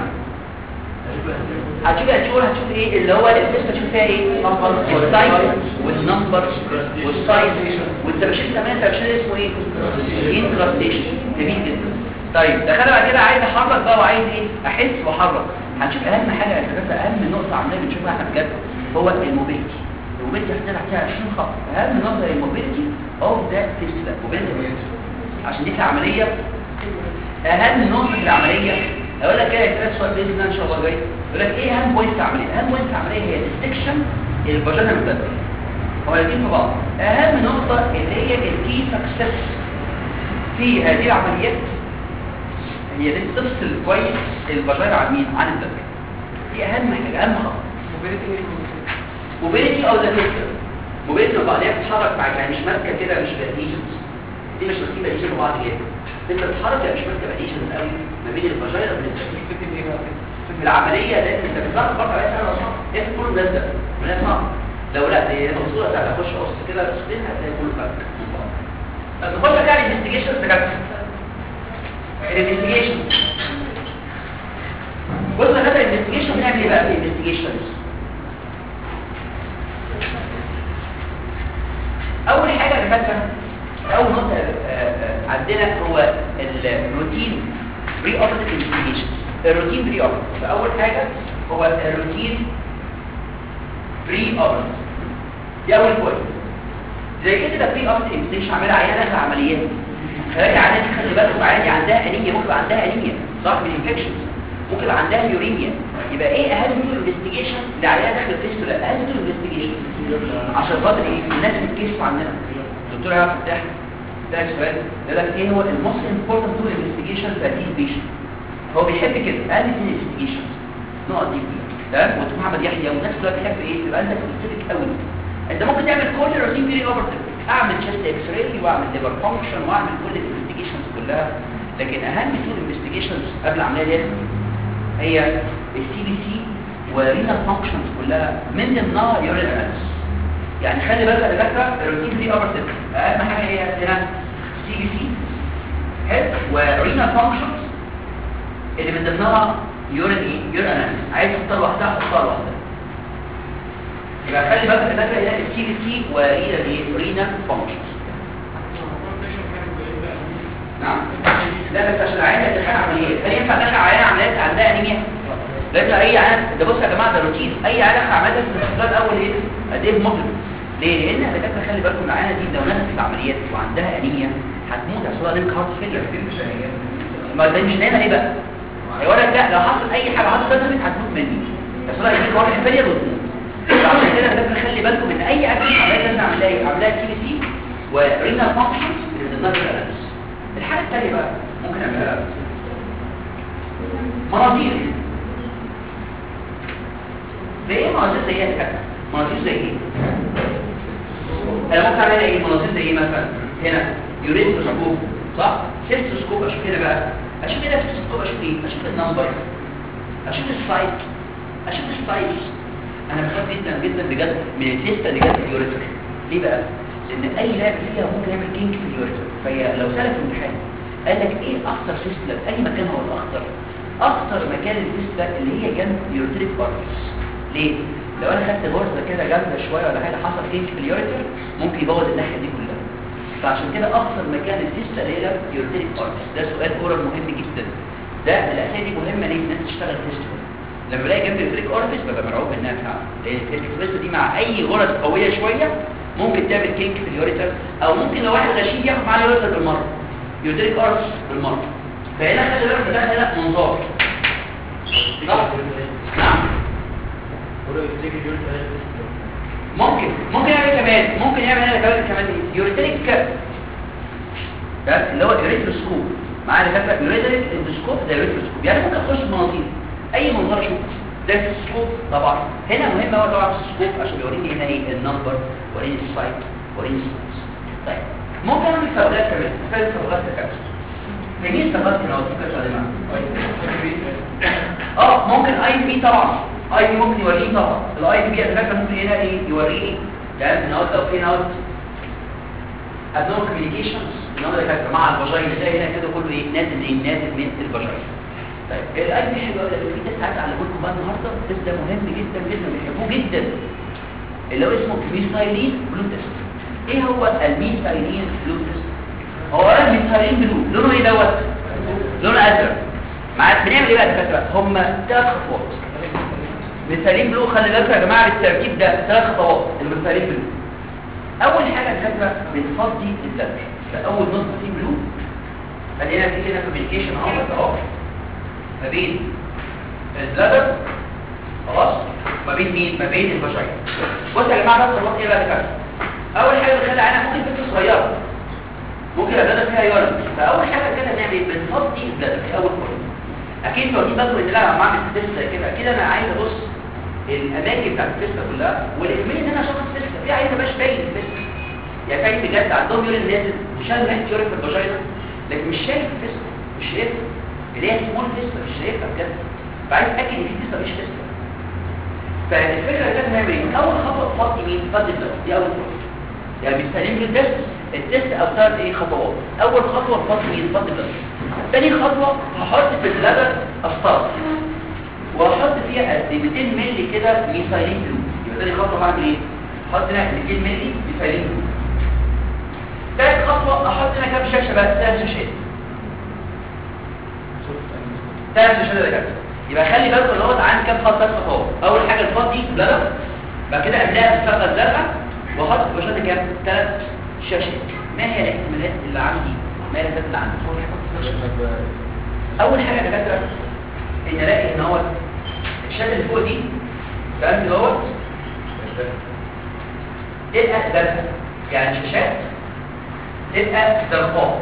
هتشوف هتشوف هتشوف ايه اللي هو الاسم هتشوف فيها ايه السايز والنمبر والسايز والتبشير كمان التبشير اسمه ايه انكراستيشن جميل جدا طيب دخلنا بعد كده عايز احرك بقى وعايز ايه احس واحرك هنشوف اهم حاجه يا شباب اهم نقطه عندنا بنشوفها احنا بجد هو الموبيليتي الموبيليتي هتطلع فيها 20 خط اهم نقطه هي الموبيليتي اوف ذا فيستولا موبيليتي عشان دي العمليه اهم نقطه في العمليه اقول لك ايه ثلاث سؤال باذن الله ان شاء الله جاي يقول لك ايه اهم بوينت في العمليه اهم بوينت في العمليه هي السكشن الفاجينا مبتدئ هو الاثنين في بعض اهم نقطه اللي هي الكي سكسس في هذه العمليات هي اللي تفصل كويس الفاجينا عن مين عن الذكر دي اهم حاجه اهم خط موبيليتي او ذا فيستر موبيليتي بعضيها بتتحرك معاك يعني مش ماسكه كده مش باديشنز دي مش ماسكين باديشن بعض كده انت بتتحرك يعني مش ماسكه باديشنز قوي ما بين الفاجينا وبين الذكر في العملية لازم انت بتظهر برضه عليها سهلة صعب هي كله ملزق ولا صعب لو لا دي مقصودة سهلة خش قص كده قصتين هتلاقي كله فرق بس نخش بقى على الانفستيجيشن بجد الانفستيجيشن بص يا غدا الانفستيجيشن بنعمل ايه بقى في الانفستيجيشن اول حاجة يا فندم اول نقطة عندنا هو الروتين بري اوبريتيف انفستيجيشن الروتين بري اوبريتيف فاول حاجه هو الروتين بري اوبريتيف دي اول بوينت زي كده بري اوبريتيف مش عامله عيانه في عمليات خلايا عيانه دي خلي بالكم عادي عندها انيميا ممكن يبقى عندها انيميا صح من انفكشنز ممكن يبقى عندها يوريميا يبقى ايه اهم تول انفستيجيشن لعيانه داخل الفيستولا اهم تول انفستيجيشن عشان خاطر ايه الناس بتكشف عننا الدكتور عبد الفتاح ده سؤال يقول لك ايه هو الموست امبورتنت تول انفستيجيشن في هذه البيشنت هو بيحب كده قال لي انفستيجيشنز نقط دي تمام ودكتور محمد يحيى ونفس الوقت بيحب ايه تبقى انت سبيسيفيك قوي انت ممكن تعمل كل الروتين بيري اوبرتيف اعمل تشست اكس راي واعمل ليفر فانكشن واعمل كل الانفستيجيشنز كلها لكن اهم تول انفستيجيشنز قبل العمليه دي هي السي بي سي ورينال فانكشنز كلها من ضمنها يورين اناليسيس يعني خلي بالك يا دكاتره الروتين بيري اوبرتيف اهم حاجه هي هنا سي بي سي هيد ورينال فانكشنز اللي من ضمنها يورين ايه يورين اناليسيس عايز تختار واحده اختار واحده يبقى خلي بالك ان ده السي بي سي ورينا ايه رينا فانكشنز نعم لا بس عشان العيان تدخل عمليات هل ينفع تدخل عيان عمليات عندها انيميا لازم اي عيان ده بص يا جماعه ده روتين اي عيان عمليات في الاختبار الاول ايه قد ايه مطلق ليه لان الدكاتره خلي بالكم العيانه دي لو نزلت في العمليات وعندها انيميا هتموت هيحصل لها لينك هارت فيلير ما ده مش نايمه ليه بقى هيقول لك لا لو حصل اي حاجه حصلت نزلت هتموت مني يحصل لها لينك هارت فيلير وتموت عشان كده الدكاتره خلي بالكم ان اي عمليه عمليه لازم نعملها ايه عملها سي بي سي ورينال فانكشن للنظر اناليسيس الحاجه الثانيه بقى ممكن نعملها مناظير زي ايه مناظير زي ايه كده مناظير زي ايه انا ممكن اعمل ايه مناظير زي ايه مثلا هنا يوريثروسكوب صح سيستوسكوب اشوف هنا بقى اشوف هنا في السيستوسكوب اشوف ايه اشوف النمبر اشوف السايز اشوف السايز انا بخاف جدا جدا بجد من السيستا اللي جت في اليوريثر ليه بقى لان اي لعب فيها ممكن يعمل كينج في اليوريثر فهي لو سالك في الامتحان قال لك ايه اخطر سيستلا في اي مكان هو الاخطر اخطر مكان السيستلا اللي هي جنب اليوريثريك بارتس ليه لو انا خدت غرزه كده جامده شويه ولا حاجه حصل كينج في اليوريثر ممكن يبوظ الناحيه دي كلها فعشان كده اخطر مكان السيستلا اللي هي اليوريثريك بارتس ده سؤال اورال مهم جدا ده الاسئله دي مهمه ليه الناس تشتغل تيست لما الاقي جنب الفريك اورفيس ببقى مرعوب انها فعلا لان الاكسبريس دي مع اي غرز قويه شويه ممكن تعمل كيك في اليوريتر او ممكن لو واحد غشيم ياخد معاه اليوريتر بالمره يودريك ارس بالمره فهنا خلي بالك ده هنا منظار صح؟ نعم ممكن ممكن يعمل كمان ممكن يعمل هنا كمان كمان ايه يوريتريك ده اللي هو الريتروسكوب معايا دكاتره يوريتريك اندوسكوب ده ريتروسكوب يعني ممكن اخش بمناظير اي منظار اشوف ده السكوب طبعا هنا مهم قوي طبعا السكوب عشان بيوريني هنا ايه النمبر وريني السايت وريني السايت طيب ممكن اعمل فراغات كمان ثلاث فراغات كمان جميل فراغات كده ممكن استخدمها اه ممكن اي بي طبعا اي بي ممكن يوريني طبعا الاي بي على فكره ممكن هنا ايه يوريني يعني نوت لو في نوت abnormal communications اللي هو ده مع الفاجينا تلاقي هنا كده كله ايه نازل ايه نازل من الفاجينا طيب الاي بي حلو قوي في تيست عايز اعلمه لكم بقى النهارده التيست ده مهم جدا جدا بيحبوه جدا اللي هو اسمه ميثايلين بلو تيست ايه هو الميثايلين بلو تيست هو الميثايلين بلو لونه ايه دوت لونه ازرق معاك بنعمل ايه بقى يا دكاتره هم ثلاث خطوات ميثايلين بلو خلي بالكم يا جماعه بالتركيب ده ثلاث خطوات الميثايلين بلو اول حاجه يا دكاتره بنفضي البلد فاول نقطه فيه بلو خلينا في هنا كوميونيكيشن اهو اهو ما بين البلادر خلاص ما بين مين ما بين الفاجينا بصوا يا جماعه بس الوقت ايه بقى كده اول حاجه بنخلي عينها ممكن بنت صغيره ممكن البلادر فيها يورم فاول حاجه كده نعمل ايه بنفضي البلادر في اول خطوه اكيد لو دي بدو ان لا بعمل تيست زي كده اكيد انا عايز ابص الاماكن بتاعت التيست كلها والاهميه ان انا اشخص التيست في عايز ابقاش باين التيست يعني كان بجد عندهم يورين نازل وشال ريحه يورين في الفاجينا لكن مش شايف التيست مش شايفها اللي هي سمول تيستا مش شايفها بجد فعايز اتاكد ان في تيستا مش تيستا فالفكره اللي لازم نعمل ايه اول خطوه تفضي مين تفضي الدواء دي اول خطوه يعني بيستلم التيست التيست او ثلاث ايه خطوات اول خطوه تفضي مين تفضي الدواء ثاني خطوه هحط في اللبن اسطار واحط فيها قد 200 مللي كده ميثايلين بلو يبقى ثاني خطوه هعمل ايه احط هنا 200 مللي ميثايلين بلو ثالث خطوه احط هنا كام شاشه بقى ثلاث شاشات ثلاث شاشات ده كده يبقى خلي بالكم اللي هو عندي كام خط ثلاث خطوات اول حاجه الفضي بلبن بعد كده املاها بالصبغه الزرقاء واحط في الشاشه كام ثلاث شاشات ما هي الاحتمالات اللي عندي ما هي الاحتمالات اللي عندي اول حاجه يا دكاتره ان الاقي ان هو الشاشه اللي فوق دي فهمت دوت تبقى زرقاء يعني شاشات تبقى زرقاء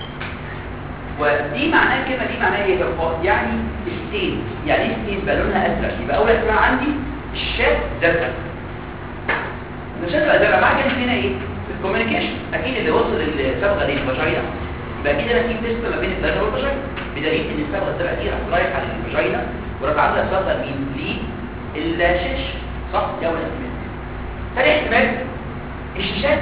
ودي معناها الكلمه دي معناها ايه زرقاء يعني ستين يعني ايه ستين بقى لونها ازرق يبقى اول احتمال عندي الشات زرقاء الشات بقى زرقاء معنى كده هنا ايه الكوميونيكيشن اكيد اللي وصل الصبغه دي الفاجينا يبقى اكيد انا في تيست ما بين البلد والفاجينا بدليل ان الصبغه الزرقاء دي راح رايحه للفاجينا وراح عامله صبغه مين للشاش صح ده اول احتمال ثاني احتمال الشاشات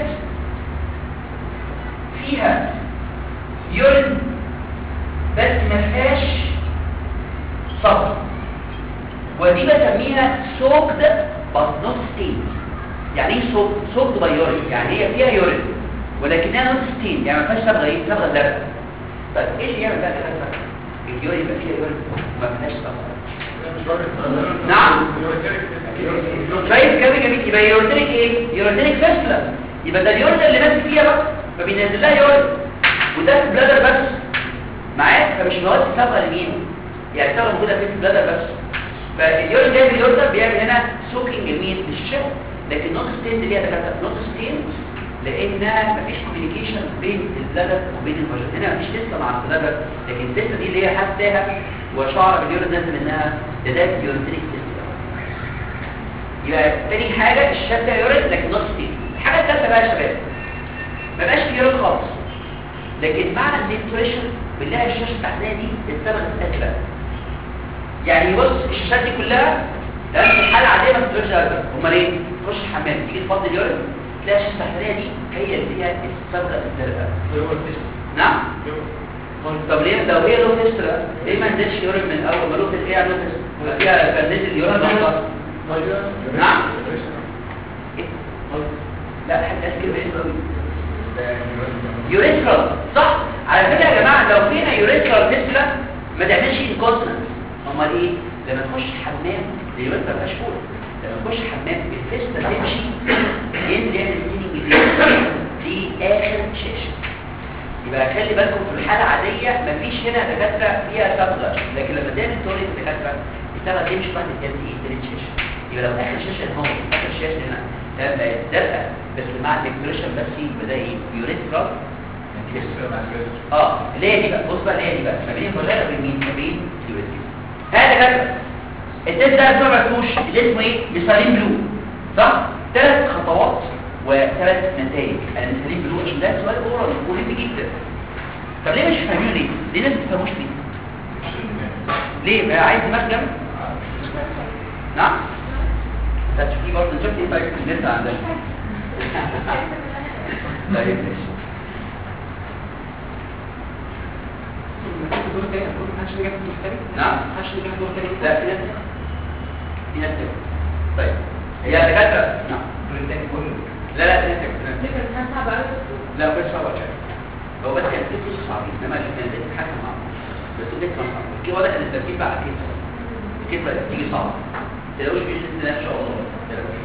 فيها يورين بس ما فيهاش صبر ودي بسميها سوكد but not stained يعني ايه سوكد سوكد باي يورين يعني هي فيها يورين ولكنها نوت ستين يعني ما فيهاش صبغه ايه صبغه زرقاء طيب ايه اللي يعمل بقى كده اليورين يبقى فيها يورين وما فيهاش صبغه نعم شايف كلام جميل يبقى يوريتريك ايه يوريتريك فاسلة يبقى ده اليورين اللي ماسك فيها بقى فبينزل لها يورين وده في البلادر بس معاك فمش مواد صبغه لمين يعني صبغه موجوده في البلادر بس فاليورين جاي من اليورين بيعمل هنا سوكينج لمين للشم لكن نوت ستين دي هي دكاتره نوت ستين لانها مفيش كوميونيكيشن بين البلادر وبين الفاجينا هنا مفيش لسه مع البلادر لكن اللسه دي اللي هي حساها وشعر باليورين نازل منها ده ده يوريتريك لسه يبقى تاني حاجه الشاب ده يورين لكن نوت ستين الحاجه الثالثه بقى يا شباب ما بقاش في يورين خالص لكن معنى الديبريشن بنلاقي الشاشه التحتيه دي اتسبغت ازرق يعني بص الشاشات دي كلها تمام في الحاله العاديه ما بتبقاش ازرق امال ايه تخش الحمام تيجي تفضي اليورين تلاقي الشاشه التحتيه دي هي اللي فيها الصبغه الزرقاء نعم طب ليه لو هي لو تسترا ليه ما نزلش يورين من اول ما لو تسترا يعني لو تسترا فيها كان نزل اليورين ده نعم لا حد قال كده حلو قوي يوريثرال صح على فكره يا جماعه لو فينا يوريثرال تسلا ما تعملش انكونتنس امال ايه لما تخش الحمام اليوريثرا ما فيهاش كوره لما يخش حمام الفيستا تمشي ينزل يعمل سيننج جديد دي اخر شاشه يبقى خلي بالكم في الحاله العاديه مفيش هنا دكاتره فيها سبلر لكن لما تعمل توريد دكاتره السبب تمشي بعد الجلد ايه تالت شاشه يبقى لو اخر شاشه هون اخر شاشه هنا ده بقت زرقاء بس مع الاكسبريشن بس بدا ايه يوريت كراس اه اللي هي دي بقى بص بقى اللي هي دي بقى ما بين الفراغ وبين مين ما بين اليوريت هذا كده التست ده ما عرفتوش اللي اسمه ايه ميثالين بلو صح ثلاث خطوات وثلاث نتائج انا ميثالين بلو عشان ده سؤال اورال مهم جدا طب ليه مش فاهمين ليه ليه الناس ما بتفهموش ليه ليه بقى عايز دماغ جنب نعم بس في برضه شفت ايه بقى النت عندنا طيب ماشي دور تاني أقول محدش نجح في دور تاني نعم محدش نجح في دور تاني لا في ناس في ناس تاني. طيب هي دكاتره نعم لا لا في ناس تاني. لا بس صعب شويه هو بس كان في قصص صعبين انما اللي كان بيتحكم معاه بس ده كان صعب كده واضح ان الترتيب بقى كده كده بقى تيجي صعب تلاقوش باذن الله ان شاء الله تلاقوش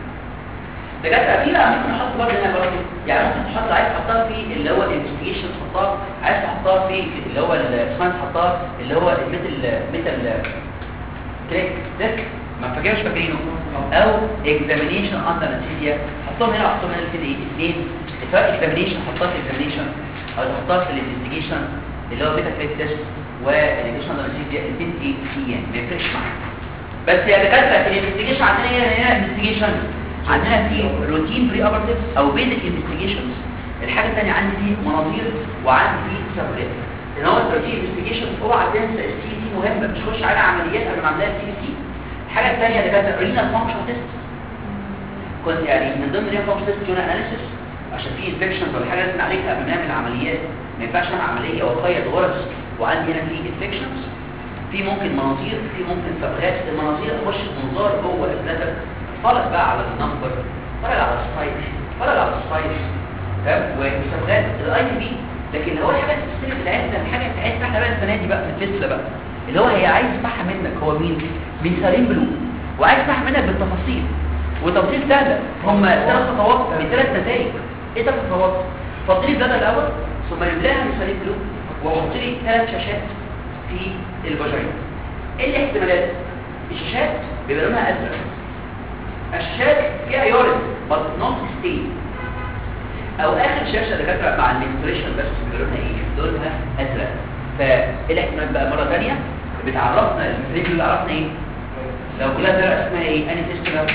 دكاتره في بقى ممكن نحط برضه هنا برضه يعني ممكن تحط عايز تحطها في اللي هو الانفستيجيشن تحطها عايز تحطها في اللي هو اسمها تحطها اللي هو مثل مثل كليك ديسك ما فاكرش فاكرينه او اكزامينيشن اندر انستيزيا حطهم هنا حطهم هنا كده ايه اثنين سواء اكزامينيشن حطها في اكزامينيشن او تحطها في الانفستيجيشن اللي هو بيتا كليك تيست والانفستيجيشن اندر انستيزيا الاثنين ايه ايه ما يفرقش معاك بس يا دكاتره الانفستيجيشن عندنا هنا هنا انفستيجيشن عندنا في روتين بري اوبرتيف او بيزك انفستيجيشنز الحاجه الثانيه عندي في مناظير وعندي في سبريت ان هو الروتين انفستيجيشن اوعى تنسى السي تي مهمه مش خش على عمليات قبل ما اعملها سي تي الحاجه الثانيه اللي كانت رينال فانكشن تيست كنت يعني من ضمن رينال فانكشن تيست جونا اناليسيس عشان في انفكشنز ولا حاجه لازم عليها قبل ما نعمل عمليات ما ينفعش اعمل عمليه واخيط غرز وعندي هنا في انفكشنز في ممكن مناظير في ممكن صبغات المناظير اخش بمنظار جوه البلاتر اتفرج بقى على النمبر اتفرج على السايز اتفرج على السايز تمام وصبغات الاي بي لكن هو الحاجه السيستم بتاعتنا الحاجه بتاعتنا احنا بقى السنه دي بقى في التسلا بقى اللي هو هي عايز يسمعها منك هو مين ميثالين بلو وعايز يسمعها منك بالتفاصيل وتفاصيل سهله هم ثلاث خطوات بثلاث نتائج ايه ثلاث خطوات حط لي الداتا الاول ثم نملاها ميثالين بلو واحط لي ثلاث شاشات في الفاجينا ايه الاحتمالات الشاشات بيبقى لونها ازرق الشاشات فيها يورين but not stain او اخر شاشه دكاتره مع المنستريشن بس بيبقى لونها ايه لونها ازرق فالاحتمال بقى مره ثانيه بتعرفنا الفريق اللي عرفنا ايه لو كلها زرق اسمها ايه اني تيست بقى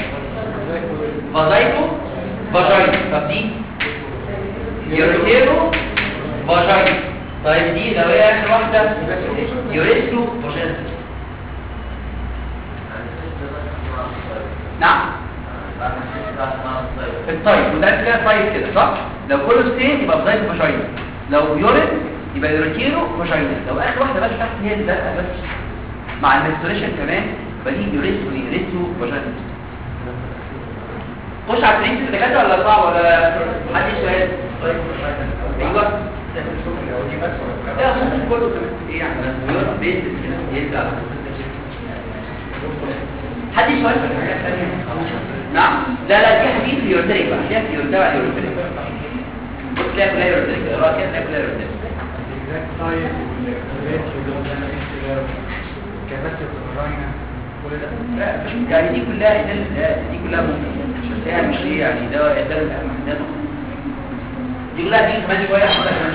فازايكو فاجاينا طب دي يوريتيرو فاجاينا طيب دي لو هي اخر واحده يوريترو فاجاينا نعم الطيب وده كده طيب كده صح لو كله ستين يبقى بدايه فاجاينا لو يورين يبقى يوريتيرو فاجاينا لو اخر واحده بس تحت هي الزرقاء بس مع المنستريشن كمان يبقى دي يوريترو يوريترو فاجاينا خش على الترينج اللي كده ولا صعب ولا حد سؤال ايوه لا ممكن كله كمان ايه يعني يورين بيز كده ينزل على حد سؤال في الحاجات الثانيه نعم لا لا دي حديث يورتريك بقى دي في يورتريك يورتريك بص تلاقي كلها يورتريك اقرا كده تلاقي كلها يورتريك لا مش يعني دي كلها دي كلها ممكن بس هي مش ايه يعني ده ده الاهم ده دي كلها دي كمان شويه هحطها كمان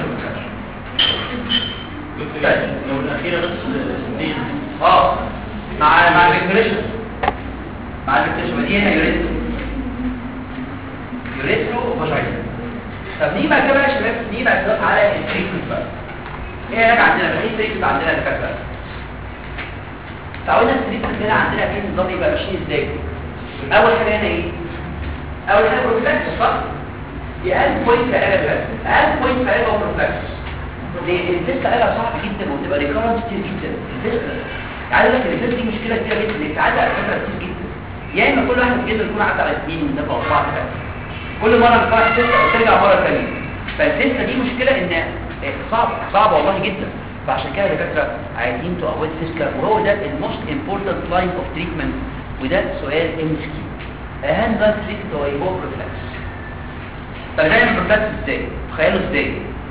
شويه لو الأخيرة بس دي اه مع مع الريكريشن مع الريكريشن دي هنا يوريترو يوريترو وفاجينا طب نيجي بقى كده بقى يا شباب نيجي بقى دلوقتي على التريتمنت بقى ايه هناك عندنا بقى ايه التريتمنت عندنا يا دكاتره تعودنا التريتمنت هنا عندنا في نظام يبقى ماشيين ازاي اول حاجه هنا ايه اول حاجه بروفلاكس صح دي اقل بوينت في علاج البلد اقل بوينت في علاج البروفلاكس ليه الفيست علاجها صعب جدا وتبقى ريكارنت كتير جدا الفيست عايز اقول لك الفيست دي مشكله كبيره جدا انك تعدي على فكره كتير جدا يا اما كل واحد كده يكون عدى على اثنين من دفعه اربعه كده كل مره بتطلع الفيست وترجع مره ثانيه فالفيست دي مشكله ان صعب صعب والله جدا فعشان كده الدكاتره عايزين تو افويد فيستر وهو ده الموست امبورتنت لاين اوف تريتمنت وده سؤال ام اس كيو اهم بقى تريتمنت هو ايه هو بروفلاكس طب نعمل بروفلاكس ازاي تخيلوا ازاي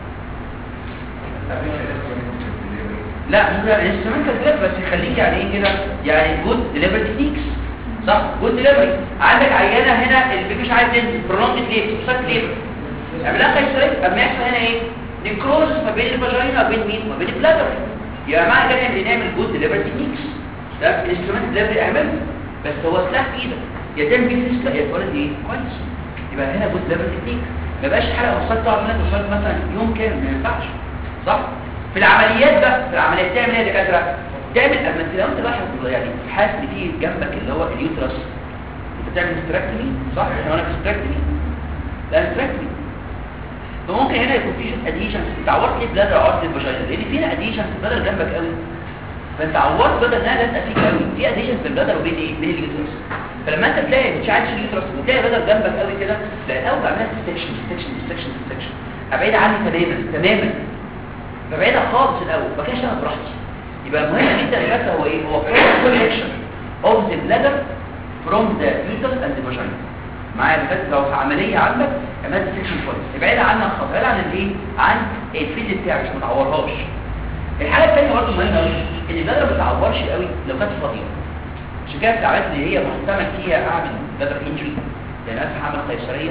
لا ممكن انسترومنتال كده بس يخليك يعني ايه كده يعني جود ديليفري تكنيكس صح جود ديليفري عندك عيانه هنا اللي مش عايز تنزل برولونج ليب سبسات ليب اعملها قيصريه طب ما يحصل هنا ايه نيكروز ما بين الفاجينا وبين مين وبين البلادر يبقى معنى كده ان نعمل جود ديليفري تكنيكس ده الانسترومنت ديليفري اعمله بس هو سلاح في ايدك يا تعمل بيه فيزيكال يا تولد ايه كويس يبقى هنا جود ديليفري تكنيك ما يبقاش حلقه وصلت تقعد منك وصلت مثلا يوم كامل ما ينفعش صح في العمليات بقى في العمليات تعمل ايه يا دكاتره تعمل اما انت لو انت لاحظ يعني حاسس ان في جنبك اللي هو اليوترس انت بتعمل استراكتمي صح احنا قلنا استراكتمي لا استراكتمي فممكن هنا يكون في شويه اديشنز انت عورت ليه بلادر عورت الفاجينا لان فينا اديشنز بلادر جنبك قوي فانت عورت بدل انها لازقه فيك قوي في اديشنز في البلادر وبين ايه بين اليوترس فلما انت تلاقي مش عارف اليوترس وتلاقي بدل جنبك قوي كده لا الاول بعملها سكشن سكشن سكشن سكشن ابعد عني تماما تماما فبعيدها خالص الاول ما كانش انا براحتي يبقى مهم جدا الفكره هو ايه هو كونكشن اوف ذا بلادر فروم ذا يوترس اند ذا فاجينا معايا بس لو في عمليه عندك عملت سكشن كويس ابعد عنها خالص ابعد عن الايه عن الفيد بتاعك عشان ما تعورهاش الحاله الثانيه برضه مهمه قوي ان البلادر ما تعورش قوي لو كانت فاضيه عشان كده العمليات اللي هي محتمل فيها اعمل بلادر انجري يعني انا هعمل قيصريه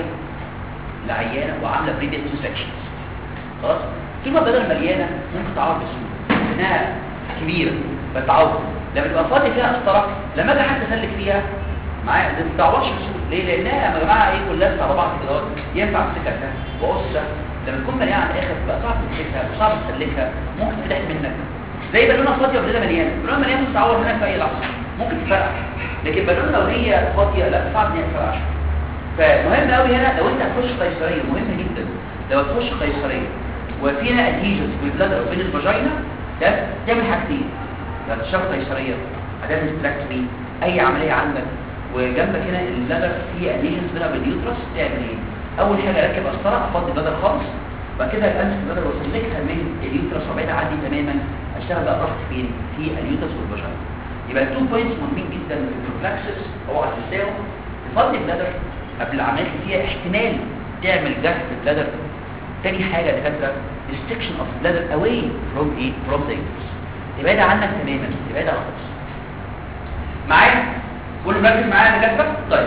لعيانه وعامله بريديت تو سكشنز خلاص طول ما البلد مليانه ممكن تعور بسهوله لانها كبيره فتعور لما تبقى فاضي فيها قسطره لما اجي حتى اسلك فيها معايا ما تتعورش بسهوله ليه لانها يا جماعه ايه كلها على بعض كده ينفع امسكها وقصه لما تكون مليانه على الاخر بقى صعب تمسكها وصعب تسلكها ممكن تفتح منك زي بالونه فاضيه وبلده مليانه بالونه مليانه ممكن تعور منك في اي لحظه ممكن تفرقع لكن بالونه لو هي فاضيه لا صعب ان هي تفرقع فمهم قوي هنا لو انت هتخش قيصريه مهم جدا لو هتخش قيصريه وفينا ادهيجنز في البلادر وبين الفاجينا ده تعمل حاجتين لو تشتغل قيصريه هتعمل ستراكتومي اي عمليه عندك وجنبك هنا البلادر فيه ادهيجنز بينها وبين اليوترس تعمل ايه اول حاجه اركب قسطره افضي البلادر خالص بعد كده امسك البلادر واسلكها من اليوترس وابعدها عني تماما اشتغل بقى براحتي فين في اليوترس والفاجينا يبقى التو بوينتس مهمين جدا في البروفلاكسس اوعى تنساهم تفضي البلادر قبل العمليات اللي فيها احتمال تعمل جرح في البلادر تاني حاجه يا دكاتره restriction of bladder away from ايه from the uterus تبعد عنك تماما تبعد خالص معايا كل مركز معايا يا دكاتره طيب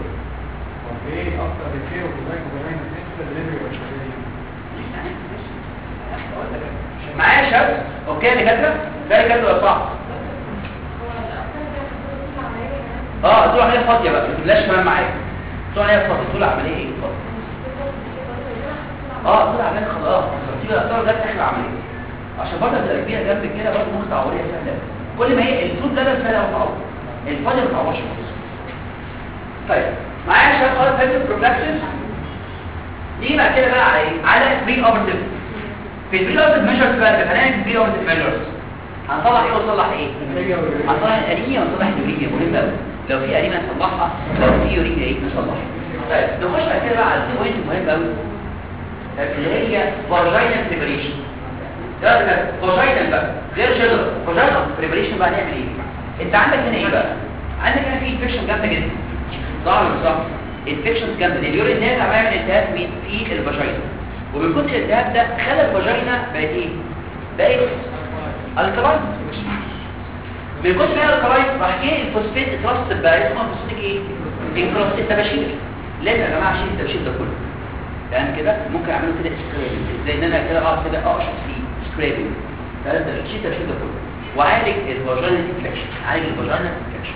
ايه اكتر بكتير وكذلك وكمان النسبه الليبري والشرعيه معايا يا شباب اوكي يا دكاتره ده دكاتره ولا صعب اه تقول عمليه فاضيه بقى ما تبلاش كمان معايا تقول عمليه فاضيه تقول عمليه ايه فاضيه اه طلع عمليه خلاص دي الاثار ده اخر عمليه عشان برضه تبقى كبيره جنب كده برضه ممكن تعوريها سهله كل ما هي الفود ده سهله وتعور الفاضيه ما تعورش خالص طيب معايا يا شباب خلاص فاكر بروفلاكسس نيجي بعد كده بقى على ايه على بري اوبرتيف في البري اوبرتيف ميجرز بقى هنعمل بري اوبرتيف ميجرز هنصلح ايه ونصلح ايه هنصلح الانيميا ونصلح اليوريميا مهم قوي لو في انيميا نصلحها لو في يوريميا ايه نصلحها طيب نخش بعد كده بقى على البوينت المهم قوي اللي هي فاجينال بريبريشن ده ده فاجينال بقى غير جنرال فاجينال بريبريشن بقى نعمل ايه انت عندك هنا ايه بقى عندك هنا في انفكشن جامده جدا صح ولا صح انفكشنز جامده اليورين نازل عمال يعمل التهاب مين في الفاجينا ومن كتر الالتهاب ده خلى الفاجينا بقت ايه بقت الكلاين من كتر ما هي الكلاين راح جه الفوسفات اترصد بقى اسمه فوسفاتيك ايه انكروس التباشير لازم يا جماعه اشيل التباشير ده كله يعني كده ممكن اعمله كده سكرابنج زي ان انا كده اقعد كده اقشط فيه سكرابنج فانت الشيء التباشير ده كله وعالج الفاجينا انفكشن عالج الفاجينا انفكشن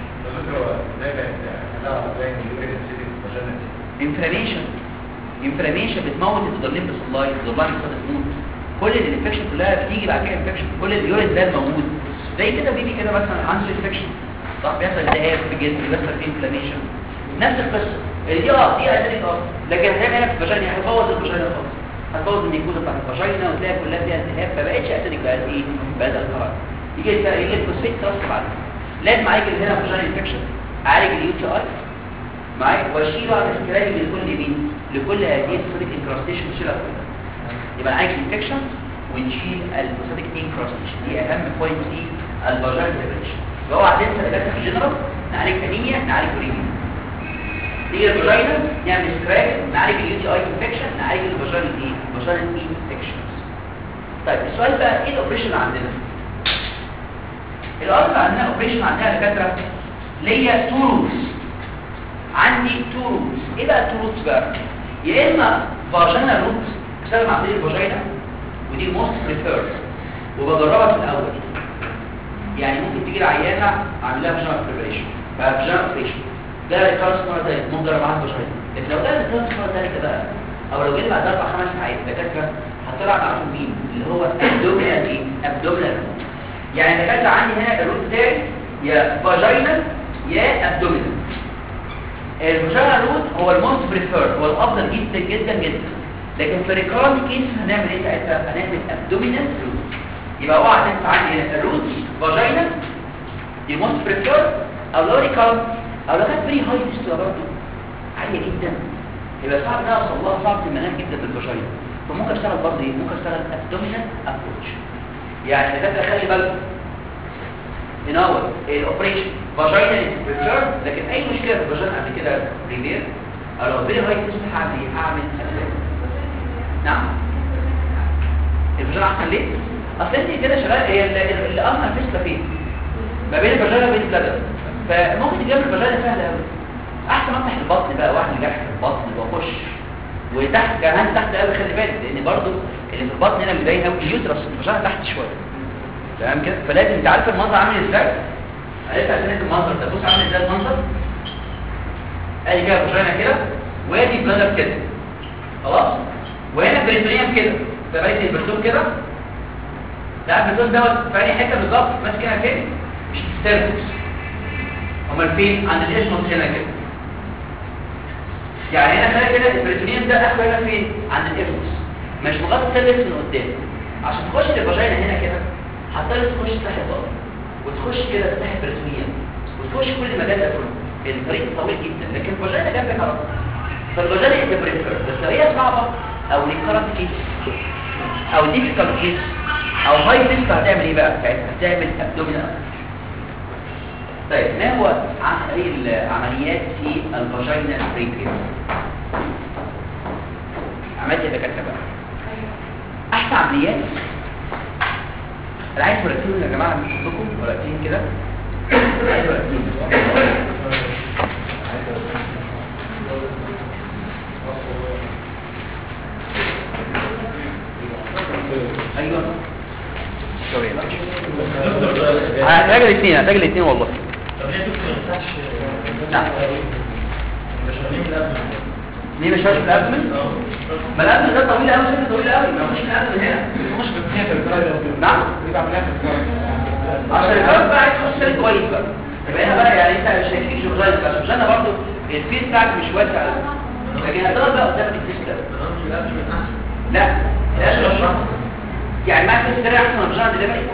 انفلاميشن انفلاميشن بتموت الدرلين بسلاي الدرلين بتاعت تموت كل الانفكشن كلها بتيجي بعد كده انفكشن كل اليورين ده موجود زي كده بيجي كده مثلا عنده انفكشن صح بيحصل التهاب في الجسم بيحصل فيه انفلاميشن نفس القصه دي اه دي اسيدك اه لكن هتعمل هنا في الفاجينا هتبوظ الفاجينا خالص هتبوظ النيكوزا بتاعت الفاجينا وتلاقي كلها فيها التهاب فبقتش اسيدك بقت ايه بقت القرار يجي يجي الفوسفيت ترص بعد لازم اعالج هنا فاجينا انفكشن اعالج اليو تي اي معايا واشيله على سكرابنج لكل مين لكل هذه الفوسفيك انكراستيشن نشيلها كلها يبقى نعالج الانفكشن ونشيل الفوسفيك انكراستيشن دي اهم بوينت في الفاجينا بريبريشن لو هتنسى الاساس في جنرال نعالج انيميا نعالج بريميا نيجي الفاجينا نعمل سكراب نعالج اليو تي اي انفكشن نعالج الفاجينا ايه فاجينا انفكشنز طيب السؤال بقى ايه الاوبريشن اللي عندنا الاصل عندنا اوبريشن عندنا دكاتره ليا تو روتس عندي تو روتس ايه بقى التو روتس بقى يا اما فاجينا روت بسبب عمليه الفاجينا ودي موست بريفيرد وبجربها في الاول يعني ممكن تيجي العيانه اعمل لها فاجينا بريبريشن بقى فاجينا اوبريشن ده ريكارس مره ثانيه ممكن اجرب معاها فاجينا لكن لو ده ريكارس مره ثالثه بقى او لو جيت بعد اربع خمس ساعات دكاتره هطلع معاكم مين اللي هو ابدومينال ايه ابدومينال يعني دكاتره عندي هنا الروت بتاعي يا فاجينا يا ابدومينال الفاجينا روت هو الموست بريفيرد هو الافضل جدا جدا جدا لكن في ريكارنت كيس هنعمل ايه ساعتها هنعمل ابدومينال روت يبقى اوعى تنسى عندي هنا الروت فاجينا دي موست بريفيرد او لو ريكارنت او لو كانت فري هاي فيستولا برضه عاليه جدا يبقى صعب ان انا اوصل لها صعب في المنام جدا بالفاجينا فممكن اشتغل برضه ايه ممكن اشتغل ابدومينال ابروتش يعني الدكاتره خلي بالكم ان هو الاوبريشن فاجينا بريفيرد لكن اي مشكله في الفاجينا قبل كده بريفير او لو فري هاي فيستولا هعمل ايه هعمل أساس. نعم الفاجينا احسن ليه اصل انت كده شغال هي الامر فيستولا فين ما بين الفاجينا وبين البلد فممكن تجيب الفاجينا سهله قوي احسن افتح البطن بقى واعمل جرح في البطن واخش وتحت كمان تحت قوي خلي بالك لان برضو اللي في البطن هنا بيبين قوي اليوترس الفاجينا تحت شويه تمام كده فلازم انت عارف المنظر عامل ازاي عرفت عشان المنظر ده بص عامل ازاي المنظر ادي كده فاجينا كده وادي بلادر كده خلاص وهنا بريتونيوم كده فبقيت البرتون كده لا البرتون دوت في اي حته بالظبط ماسك هنا فين مش السيرفكس امال فين عند الاسموس هنا كده يعني هنا خلي كده البريتونيوم ده اخره هنا فين عند الاسموس مش مغطي السيرفكس من قدام عشان تخش الفاجينا هنا كده هتضطر تخش تحت بطن وتخش كده تحت بريتونيوم وتخش كل مجال ده كله الطريق طويل جدا لكن الفاجينا جنبك على طول فالفاجينا انت بريفير بس لو هي صعبه او ريكارنت كيس او ديفيكالت كيس او هاي ريسك هتعمل ايه بقى ساعتها هتعمل ابدومينال طيب ما هو عملي العمليات في الفاجينا بريكير عملت ايه دكاتره بقى احسن عمليات انا عايز ورقتين يا جماعه مش عندكم ورقتين كده عايز ورقتين ايوه سوري هحتاج الاثنين هحتاج الاثنين والله طب ليه دكتور ما ينفعش نعم مش هنعمل الأبد ليه مش فاش الابمن ما الابمن ده طويل قوي سنه طويل قوي ما فيش الابمن هنا مش بتنية في الفرايد نعم يبقى عمليها في الفرايد عشان الكلام بقى عايز تخش سنه كويس بقى يبقى هنا بقى يعني انت مش هيفيك شغلانه بس شغلانه برضه الفيس بتاعك مش واسع قوي لكن هتقعد بقى قدامك الفيس ده لا لا اشرح يعني معاك فيس ده احسن من شغلانه دليفري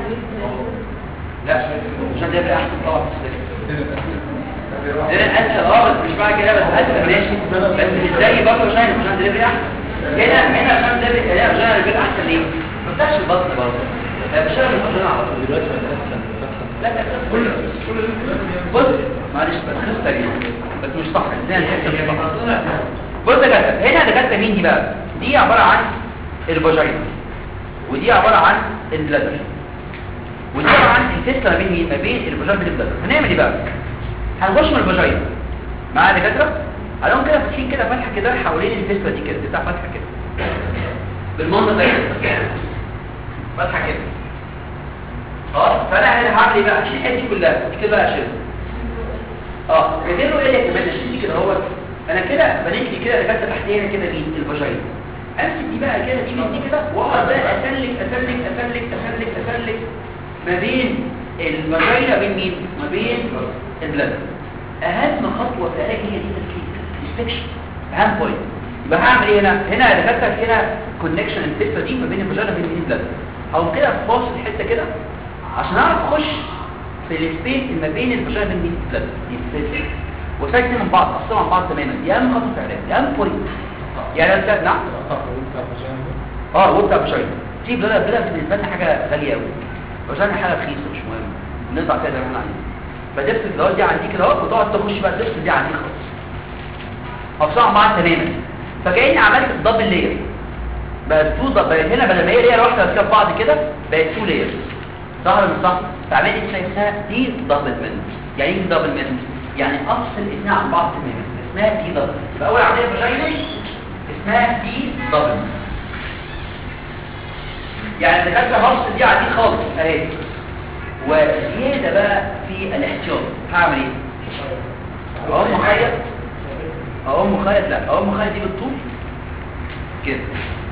لا شغلانه دليفري احسن طبعا في السجن انا اسهل اه بس مش معنى كده بس اسهل ماشي بس مش زي برضه عشان عشان دليفري احسن هنا هنا عشان دليفري هنا عشان دليفري احسن ليه؟ ما بتاعش البطن برضه لا بشتغل البطن على طول دلوقتي بقت اسهل لا لا كل بص معلش بس خسر يعني بس مش صح ازاي الحته مش صح بص يا كابتن هنا دكاتره مين دي بقى دي عباره عن الفاجينا ودي عباره عن البلادر ودي عباره عن الفيستة ما بين مين ما بين الفاجينا وبين البلادر هنعمل ايه بقى هنخش من الفاجينا معايا دكاتره عليهم كده فاتحين كده فتحه كده حوالين الفيستة دي كده بتاع فتحه كده بالمنظر ده كده فتحه كده خلاص فانا هنا هعمل ايه بقى اشيل الحته دي كلها كده بقى اشيلها اه غير له ايه كمان اشيل دي كده اهو انا كده بنكتي كده لغايه تحتيها كده مين الفاجينا امسك دي بقى كده دي من دي كده واقعد بقى اسلك اسلك اسلك اسلك اسلك ما بين الفاجينا بين مين ما بين البلد اهم خطوه في العلاج هي دي تفكيك ديسبكشن اهم بوينت يبقى هعمل ايه هنا هنا دخلت هنا كونكشن الفكره دي ما بين الفاجينا وبين البلد او كده فاصل حته كده عشان اعرف اخش في السبيس اللي ما بين الفاجينا وبين البلد دي وساكت من بعض افصلوا عن بعض تماما دي اهم خطوه في العلاج دي اهم بوينت يعني انت نعم اه وانت فاجينا في بلد بلد بالنسبه لنا حاجه غاليه قوي فاجينا حاجه رخيصه مش مهم نقطع كده زي ما احنا عايزين فدفت الدوال دي عندي كده اهو وتقعد تخش بقى الدفت دي عندي خالص افصلهم عن بعض تماما فكاني عملت دبل لاير بقى تو بقى هنا بدل ما هي لاير واحده ماسكه في بعض كده بقت تو لايرز صح ولا مش صح فعملت ايه اسمها دي دبل منت يعني ايه دبل منت يعني افصل الاثنين عن بعض تماما اسمها دي دبل يبقى اول عمليه فاجينا اسمها دي دبل يعني دخلت هفصل دي على دي خالص اهي وزياده بقى في الاحتياط هعمل ايه اقوم مخيط اقوم مخيط لا اقوم مخيط دي بالطول كده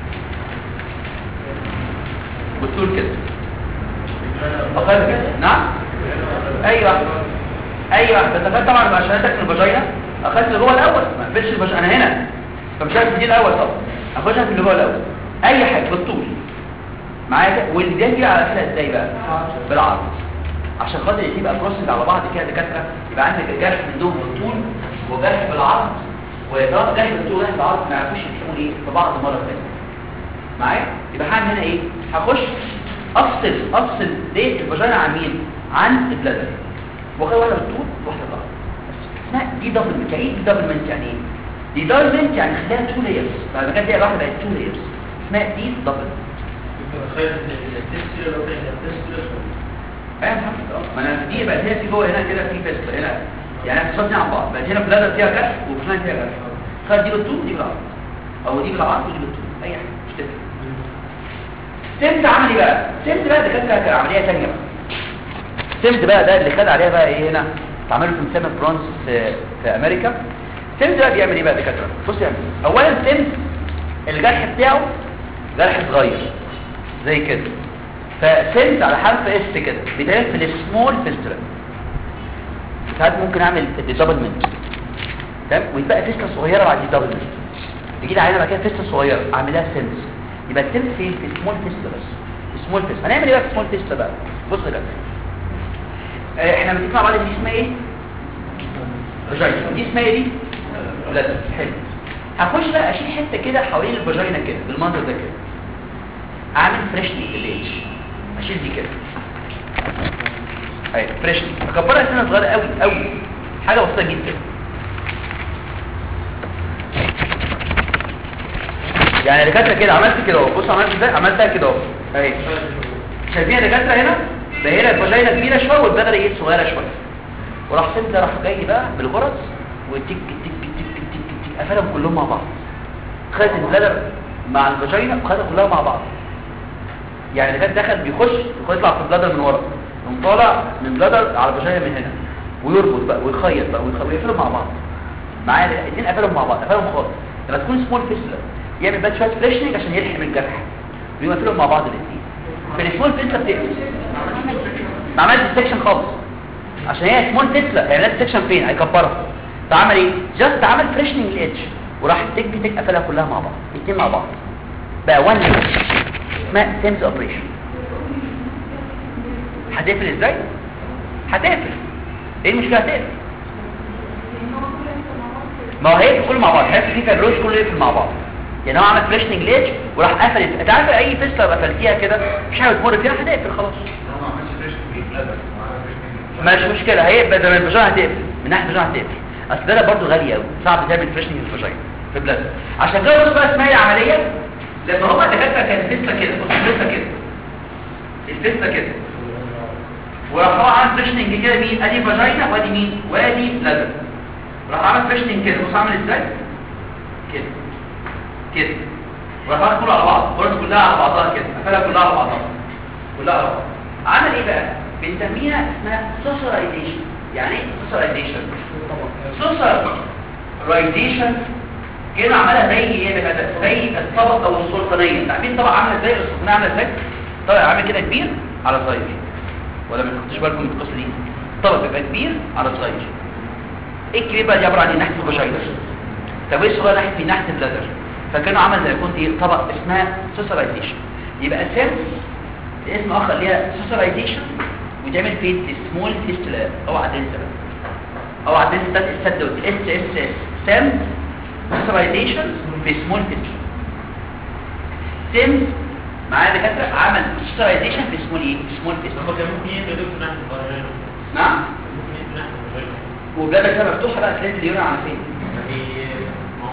بالطول كده أخيط كده نعم ايوه ايوه بس اخدت طبعا عشان ادخل الفاجينا اخدت اللي جوه الاول ما قفلش الفاجينا انا هنا فمش عارف دي الاول طبعا اخشها في اللي جوه الاول اي حاجه بالطول معايا كده واللي دي على كده ازاي بقى بالعرض عشان خاطر يبقى كروسنج على بعض كده دكاتره يبقى عندك جرح من دون بالطول وجرح بالعرض وطالما جرح بالطول وجرح بالعرض ما يعرفوش يفهموا ايه في بعض مره ثانيه معايا يبقى هعمل هنا ايه هخش افصل افصل ديت الفاجينا عن مين عن البلادر واخد واحده بالطول وواحده بالعرض اسمها دي دبل يعني ايه دي دبل منت يعني ايه دي دبل منت يعني خليها تو لايرز بعد ما كانت هي واحده بقت تو لايرز اسمها دي دبل تخيل ان التستير لو كان التستير ايوه يا محمد اه ما انا دي بقى هنا في جوه هنا كده في فيست هنا يعني انا فصلتني عن بعض بقت هنا بلادر فيها جرح وفلان فيها جرح خد دي بالطول ودي بالعرض او دي بالعرض ودي بالطول اي حاجه مش تفرق سمت عمل ايه بقى سمت بقى دكاتره كان عمليه ثانيه بقى سمت بقى ده اللي خد عليها بقى ايه هنا اتعملوا في مسمى برونز في, في امريكا سمت بقى بيعمل ايه بقى دكاتره بص يعمل إيه. اولا سمت الجرح بتاعه جرح صغير زي كده فسمت على حرف اس كده بيتعمل في السمول فيسترا ساعات ممكن اعمل دبل منت تمام ويبقى فيسترا صغيره بعد دبل منت يجي لي عينه بعد كده فيسترا صغيره اعملها سيمز يبقى السيمز فين في سمول فيسترا بس سمول فيسترا هنعمل ايه بقى في سمول فيسترا بقى بص كده آه، احنا بنسمع بعض دي اسمها ايه فاجينا دي اسمها ايه دي بلاد حلو هخش بقى اشيل حته كده حوالين الفاجينا كده بالمنظر ده كده اعمل فريشنج في الليج اشيل دي كده اهي فريشنج اكبرها سنه صغيره قوي قوي حاجه بسيطه جدا يعني دكاتره كده عملت كده اهو بص عملت ازاي عملتها كده اهو اهي شايفين يا دكاتره هنا ده هنا الفاجينا كبيره شويه والبدره ايه صغيره شويه وراح سنت راح جاي بقى بالغرز وتك تك تك تك تك تك قفلهم كلهم مع بعض خدت البلادر مع الفاجينا وخدها كلها مع بعض يعني اللي كان دخل بيخش يطلع في البلادر من ورا يقوم طالع من البلادر على الفاجينا من هنا ويربط بقى ويخيط بقى ويخ- ويقفلهم مع بعض معايا الاثنين قفلهم مع بعض قفلهم خالص لما تكون سمول فيسلا يعمل بقى شويه فريشنج عشان يلحم الجرح ويقوم قافلهم مع بعض الاثنين في السمول فيسلا بتقفل ما عملتش سكشن خالص عشان هي سمول فيسلا هي عملت سكشن فين هيكبرها فعمل ايه جاست عمل فريشنج للاتش وراح تك تك قفلها كلها مع بعض الاثنين مع بعض بقى وان ليفل اسمها سيمز اوبريشن هتقفل ازاي هتقفل ايه المشكله هتقفل ما هو هيقفل كله مع بعض هيقفل فيه فابروش كله يقفل مع بعض يعني هو عمل فريشنج ليج وراح قفل انت عارف اي فيسلا لو قفلتيها كده مش حاجه تمر فيها هتقفل خلاص ما عملش فريش في البلد ما عملش فريش مش مشكله هي بدل ما الفاجينا هتقفل من ناحيه الفاجينا هتقفل اصل ده برضه غاليه قوي صعب تعمل فريشنج للفاجينا في بلاد عشان كده بص بقى اسمها ايه العمليه لما هما الدكاتره كانت فيسلا كده بص الفيسلا كده الفيسلا كده وراح هو عامل فريشنج كده مين ادي فاجينا وادي مين وادي بلاد راح عامل فريشنج كده بص عامل ازاي كده كده وراح واخد كله على بعض الغرز كلها على بعضها كده قفلها كلها على بعضها كلها على بعض عمل ايه بقى بنسميها اسمها سوسرايزيشن يعني ايه سوسرايزيشن سوسرايزيشن كده عملها زي ايه بقى زي الطبق او السلطانيه انت عارفين الطبق عامل ازاي السلطانيه عامله ازاي طبق عامل كده كبير على صغير ولا ما تاخدوش بالكم من القصه دي الطبق بيبقى كبير على صغير ايه الكبير بقى دي عباره عن ايه ناحيه البشاير طب ايه الصغير ناحيه مين؟ ناحيه البلادر فكانوا عمل زي يكون ايه طبق اسمها سوسرايزيشن يبقى سيلز اسم اخر ليها سوسرايزيشن وتعمل في السمول فيستلا اوعى تنسى بقى. اوعى تنسى ده السد اس اس اس سيلز سوسرايزيشن في سمول فيستلا سيمز معايا دكاتره عمل سوسرايزيشن في سمول ايه سمول فيستلا هو كان ممكن يقدر يدخل ناحية الفاجينا نعم ممكن يدخل ناحية الفاجينا وبلادر كده مفتوحه بقى تلاقي اليورين على فين يعني ما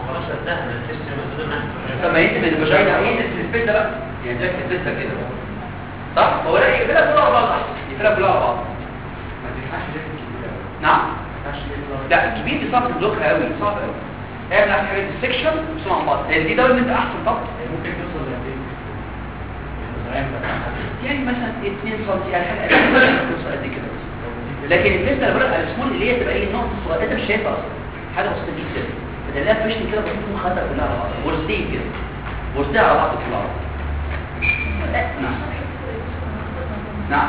ده من الفيستيول موجود معاك طب ما ينزل من الفاجينا ينزل في السبيس ده بقى يعني ده في السبيس ده كده صح هو لا يقفلها كلها على بعض احسن يقفلها كلها على بعض ما تنفعش ليه كبيرة أوي. نعم ما ينفعش ليه لا الكبير دي صعب تدركها قوي صعب قوي اعمل على حاجه السكشن بسرعه مع بعض لان دي دولة احسن طبعا يعني ممكن توصل لقد ايه؟ يعني مثلا يعني مثلا 2 سم يعني حاجه توصل قد كده بس لكن الفيستا اللي بقى السمول اللي هي تبقى ايه نقطه صغيره انت مش شايفها اصلا حاجه بسيطه جدا فتلاقيها فيشن كده بسيط مخدر كلها على بعض ورستين كده ورستين على بعض كلها على بعض نعم نعم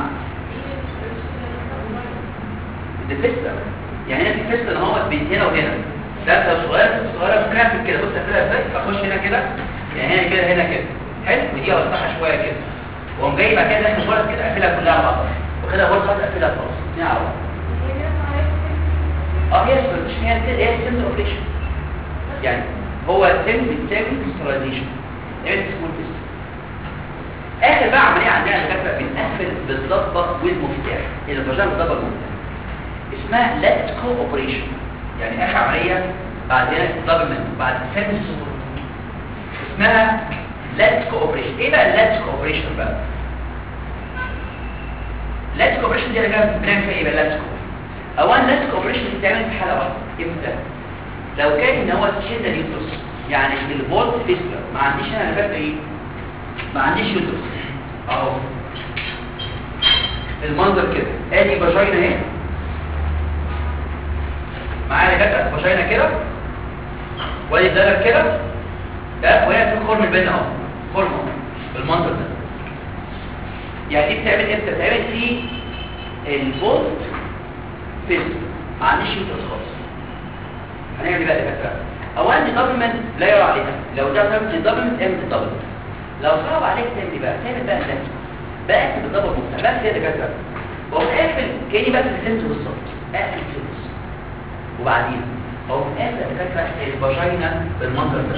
دي فيستا يعني هنا في فيستا ان هو بين هنا وهنا ده لو صغيره صغيره ممكن اعمل كده بص اقفلها ازاي اخش هنا كده يعني هنا كده هنا كده حلو ودي اوسعها شويه كده واقوم جاي بعد كده داخل ورا كده اقفلها كلها على بعض وكده برضه اقفلها خلاص اتنين على بعض اه هي مش هي كده هي سيمز اوبريشن يعني هو سيم بتساوي سترايزيشن يعني اسمه الفيست اخر بقى عمليه عندنا دكاتره بنقفل بالضبه والمفتاح الفاجان بالضبه والمفتاح اسمها لات كو اوبريشن يعني اخر عمليه بعد هنا دبل من بعد سيمز اسمها لات كو اوبريشن ايه بقى اللات كو اوبريشن بقى لات كو اوبريشن دي اللي كانت بنعمل فيها ايه بقى لات كو اولا لات كو اوبريشن بتتعمل في حاله واحده امتى لو كان ان هو شد اليوترس يعني الفولت فيستر ما عنديش انا اللي فاكر ايه ما عنديش يوترس اهو المنظر كده ادي فاجينا اهي معايا كده فاجينا كده وادي الدرج كده ده وهي في خرم البين اهو خرم اهو بالمنظر ده يعني دي بتعمل امتى بتعمل في الفولت فيستر ما عنديش يوترس خالص هنعمل ايه بقى يا دكاتره اولا ديفلوبمنت لا يرى عليها لو ده تعمل ديفلوبمنت اعمل ديفلوبمنت لو صعب عليك تعمل ايه بقى تعمل بقى ده بقى اكتب الدبل مفتاح بس يا دكاتره بقوم قافل كاني بقى في السنس بالظبط اقفل السنس وبعدين اقوم قافل يا دكاتره الفاجينا بالمنظر ده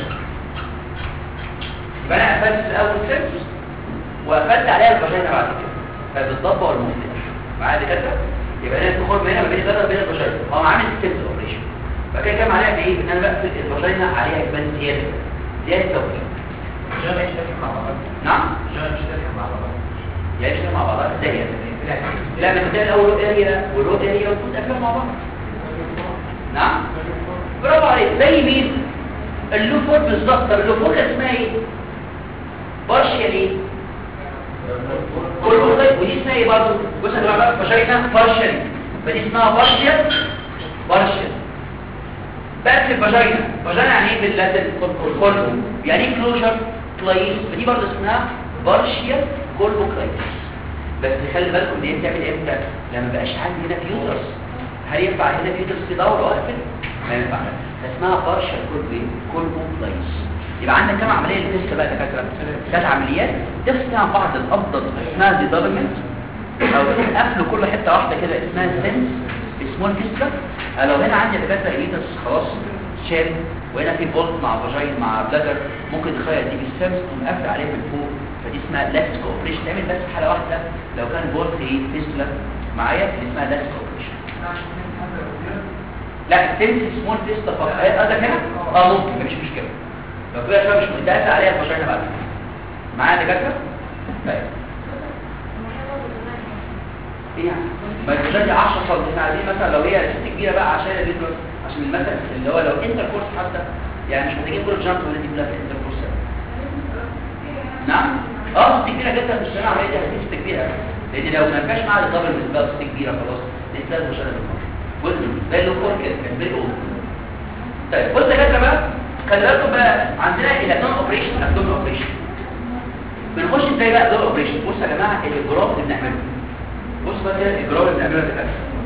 يبقى انا قفلت في الاول السنس وقفلت عليها الفاجينا بعد كده فبالضبه والمفتاح معايا يا دكاتره يبقى انا الدخول هنا ما بين الدرجه وبين الفاجينا هو عامل سنس اوبريشن فكده كام عليها بايه ان انا بقفل الفاجينا عليها كمان زياده زياده توقيت الجامعة مش داخل مع بعض نعم الجامعة مش داخل مع بعض يعني مش مع بعضها ازاي يعني لا ما تبدا الاول رو اريا والرو اريا والفوت افلام مع بعض نعم برافو عليك زي مين اللوفور بالظبط طب اللوفور كان اسمها ايه بارشيال ايه كله طيب ودي اسمها ايه برضه بص يا جماعه بقى فشاينا بارشيال فدي اسمها بارشيال بارشيال بقى في الفاجينا فاجينا يعني ايه باللاتن كولبو يعني ايه كلوجر كلايس فدي برضه اسمها بارشيال كولبو كلايس بس خلي بالكم ان هي بتعمل امتى لما بقاش عندي هنا فيوترس هل ينفع هنا فيوترس في دوره واقفل ما ينفعش اسمها بارشيال كولبو كولبو كلايس يبقى عندك كم عمليه لسه بقى دكاتره ثلاث عمليات تفصل عن بعض الافضل اسمها ديفلوبمنت او قفل كل حته واحده كده اسمها سنس سمول فيستر لو هنا عندي دكاتره ايتس خلاص شال وهنا في بولت مع فاجين مع بلادر ممكن تخيل دي بالسمس تقوم قافل عليه من فوق فدي اسمها لاست كوبريشن تعمل بس في حاله واحده لو كان بولت ايه فيستلا معايا دي اسمها لاست كوبريشن لا السمس سمول فيستر فقط قصدك هنا اه ممكن مفيش مشكله لو كده شويه مش متقاسه عليها الفاجين بعد كده معايا دكاتره طيب ايه يعني ما تجري 10 سم احنا عايزين مثلا لو هي ست كبيره بقى عشان الفيديو عشان المثل اللي هو لو انتر كورس حتى يعني مش محتاجين كل جامب ولا دي كلها في انتر كورس نعم اه ست كبيره جدا مش انا عمليه دي ست كبيره لان لو ما فيهاش معاها الدبل بالنسبه ست كبيره خلاص دي لازم مش انا وزن زي اللي فوق كده كان بيقول طيب بص يا جدع بقى خلي بالكم بقى عندنا الابدومين اوبريشن ابدومين اوبريشن بنخش ازاي بقى دول اوبريشن بص يا جماعه الاجراء اللي بنعمله بص بقى كده الاجراء اللي بنعمله ده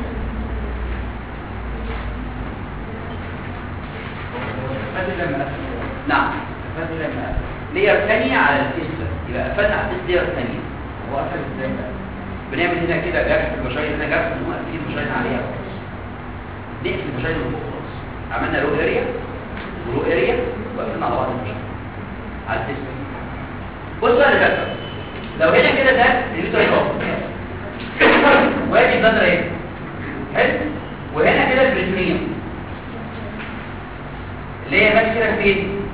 فادي لما قفل نعم فادي لما قفل لير ثانيه على الفيستر يبقى قفلنا على الفيستر لير ثانيه هو قفل ازاي بقى؟ بنعمل هنا كده جرح في المشاية هنا جرح ونقوم قافلين المشاية عليها خلاص نقفل المشاية من فوق خلاص عملنا رو اريا ورو اريا وقفلنا على بعض المشاية على الفيستر بص بقى يا دكاتره لو هنا كده ده اليوتر اهو وادي البذره اهي حلو وهنا كده البريتونيوم اللي هي ماشيه كده فين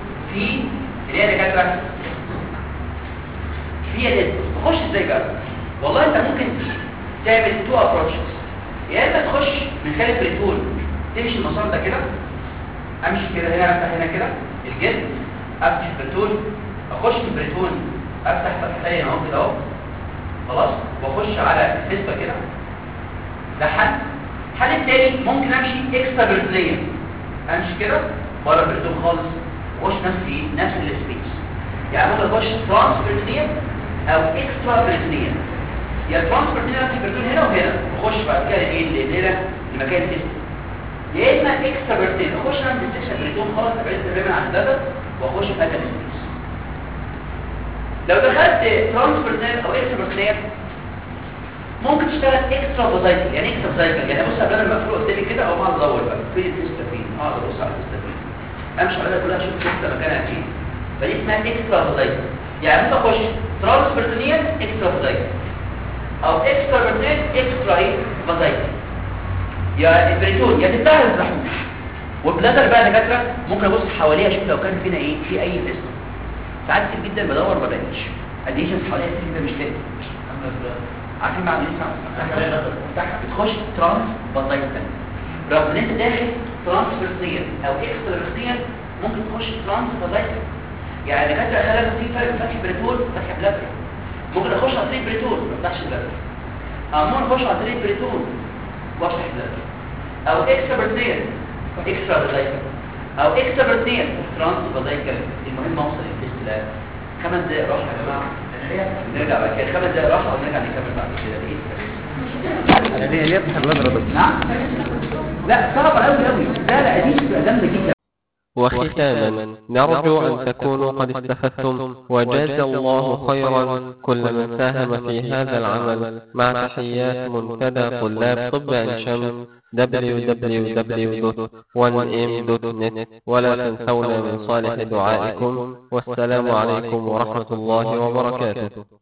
هي دي تخش ازاي بقى والله انت ممكن تعمل تو ابروتشز يا اما تخش من خلال البريتون تمشي المسار ده كده امشي كده هنا افتح هنا كده الجلد افتح البريتون اخش في البريتون افتح فتحتين اهو كده اهو خلاص واخش على الفيسبا كده ده حل الحل التاني ممكن امشي اكسترا بريتونيا امشي كده بره البريتون خالص واخش نفس ايه نفس السبيس يعني ممكن اخش ترانس بريتونيا او اكسترا بريتونيا يا ترانس بريتونيا افتح البريتون هنا وهنا واخش بعد كده ايه لهنا لمكان الفيسبا يا اما اكسترا بريتونيا اخش عند السكشن بريتون خالص ابعد تماما عن البلد واخش في هذا السبيس لو دخلت ترانسفيرنال او اكسترا برسنال ممكن تشتغل اكسترا فازايكل يعني اكسترا فازايكل يعني بص على المقفول قدامي كده او اقعد ادور بقى فين الفيستا فين اقعد ابص على الفيستا فين امشي على كلها اشوف الفيستا مكانها فين فدي اسمها اكسترا فازايكل يعني ممكن اخش ترانسفيرنال اكسترا فازايكل او اكسترا برسنال اكسترا ايه فازايكل يا البريتون يا تفتح الزحوش والبلادر بقى دكاتره ممكن ابص حواليها اشوف لو كان فينا ايه في اي فيستا ساعات كتير جدا بدور ما بلاقيش اديشنز حواليها كتير جدا مش لاقي عارفين معنى ايه تحت بتخش ترانس بازايتال رغم ان انت داخل ترانس برسيا او اكسترا برسيا ممكن تخش ترانس بازايتال يعني دكاتره خلاها في فرق بين فتح بريتول وفتح بلاتر ممكن اخش على طريق بريتول ما افتحش بلاتر او ممكن اخش على طريق بريتول وافتح بلاتر او اكسترا برسيا اكسترا بازايتال او اكسترا برسيا ترانس بازايتال المهم اوصل للاستلام خمس دقايق راحه يا جماعه نرجع بعد كده خمس دقايق راحه ونرجع نكمل بعد كده ايه يعني هي يفتح البلد نعم لا صعب قوي قوي لا لا دي بتبقى جامده جدا وختاما نرجو أن تكونوا قد استفدتم وجاز الله خيرا كل من ساهم في هذا العمل مع تحيات منتدى طلاب طب عين شمس www.1m.net ولا تنسونا من صالح دعائكم والسلام عليكم ورحمة الله وبركاته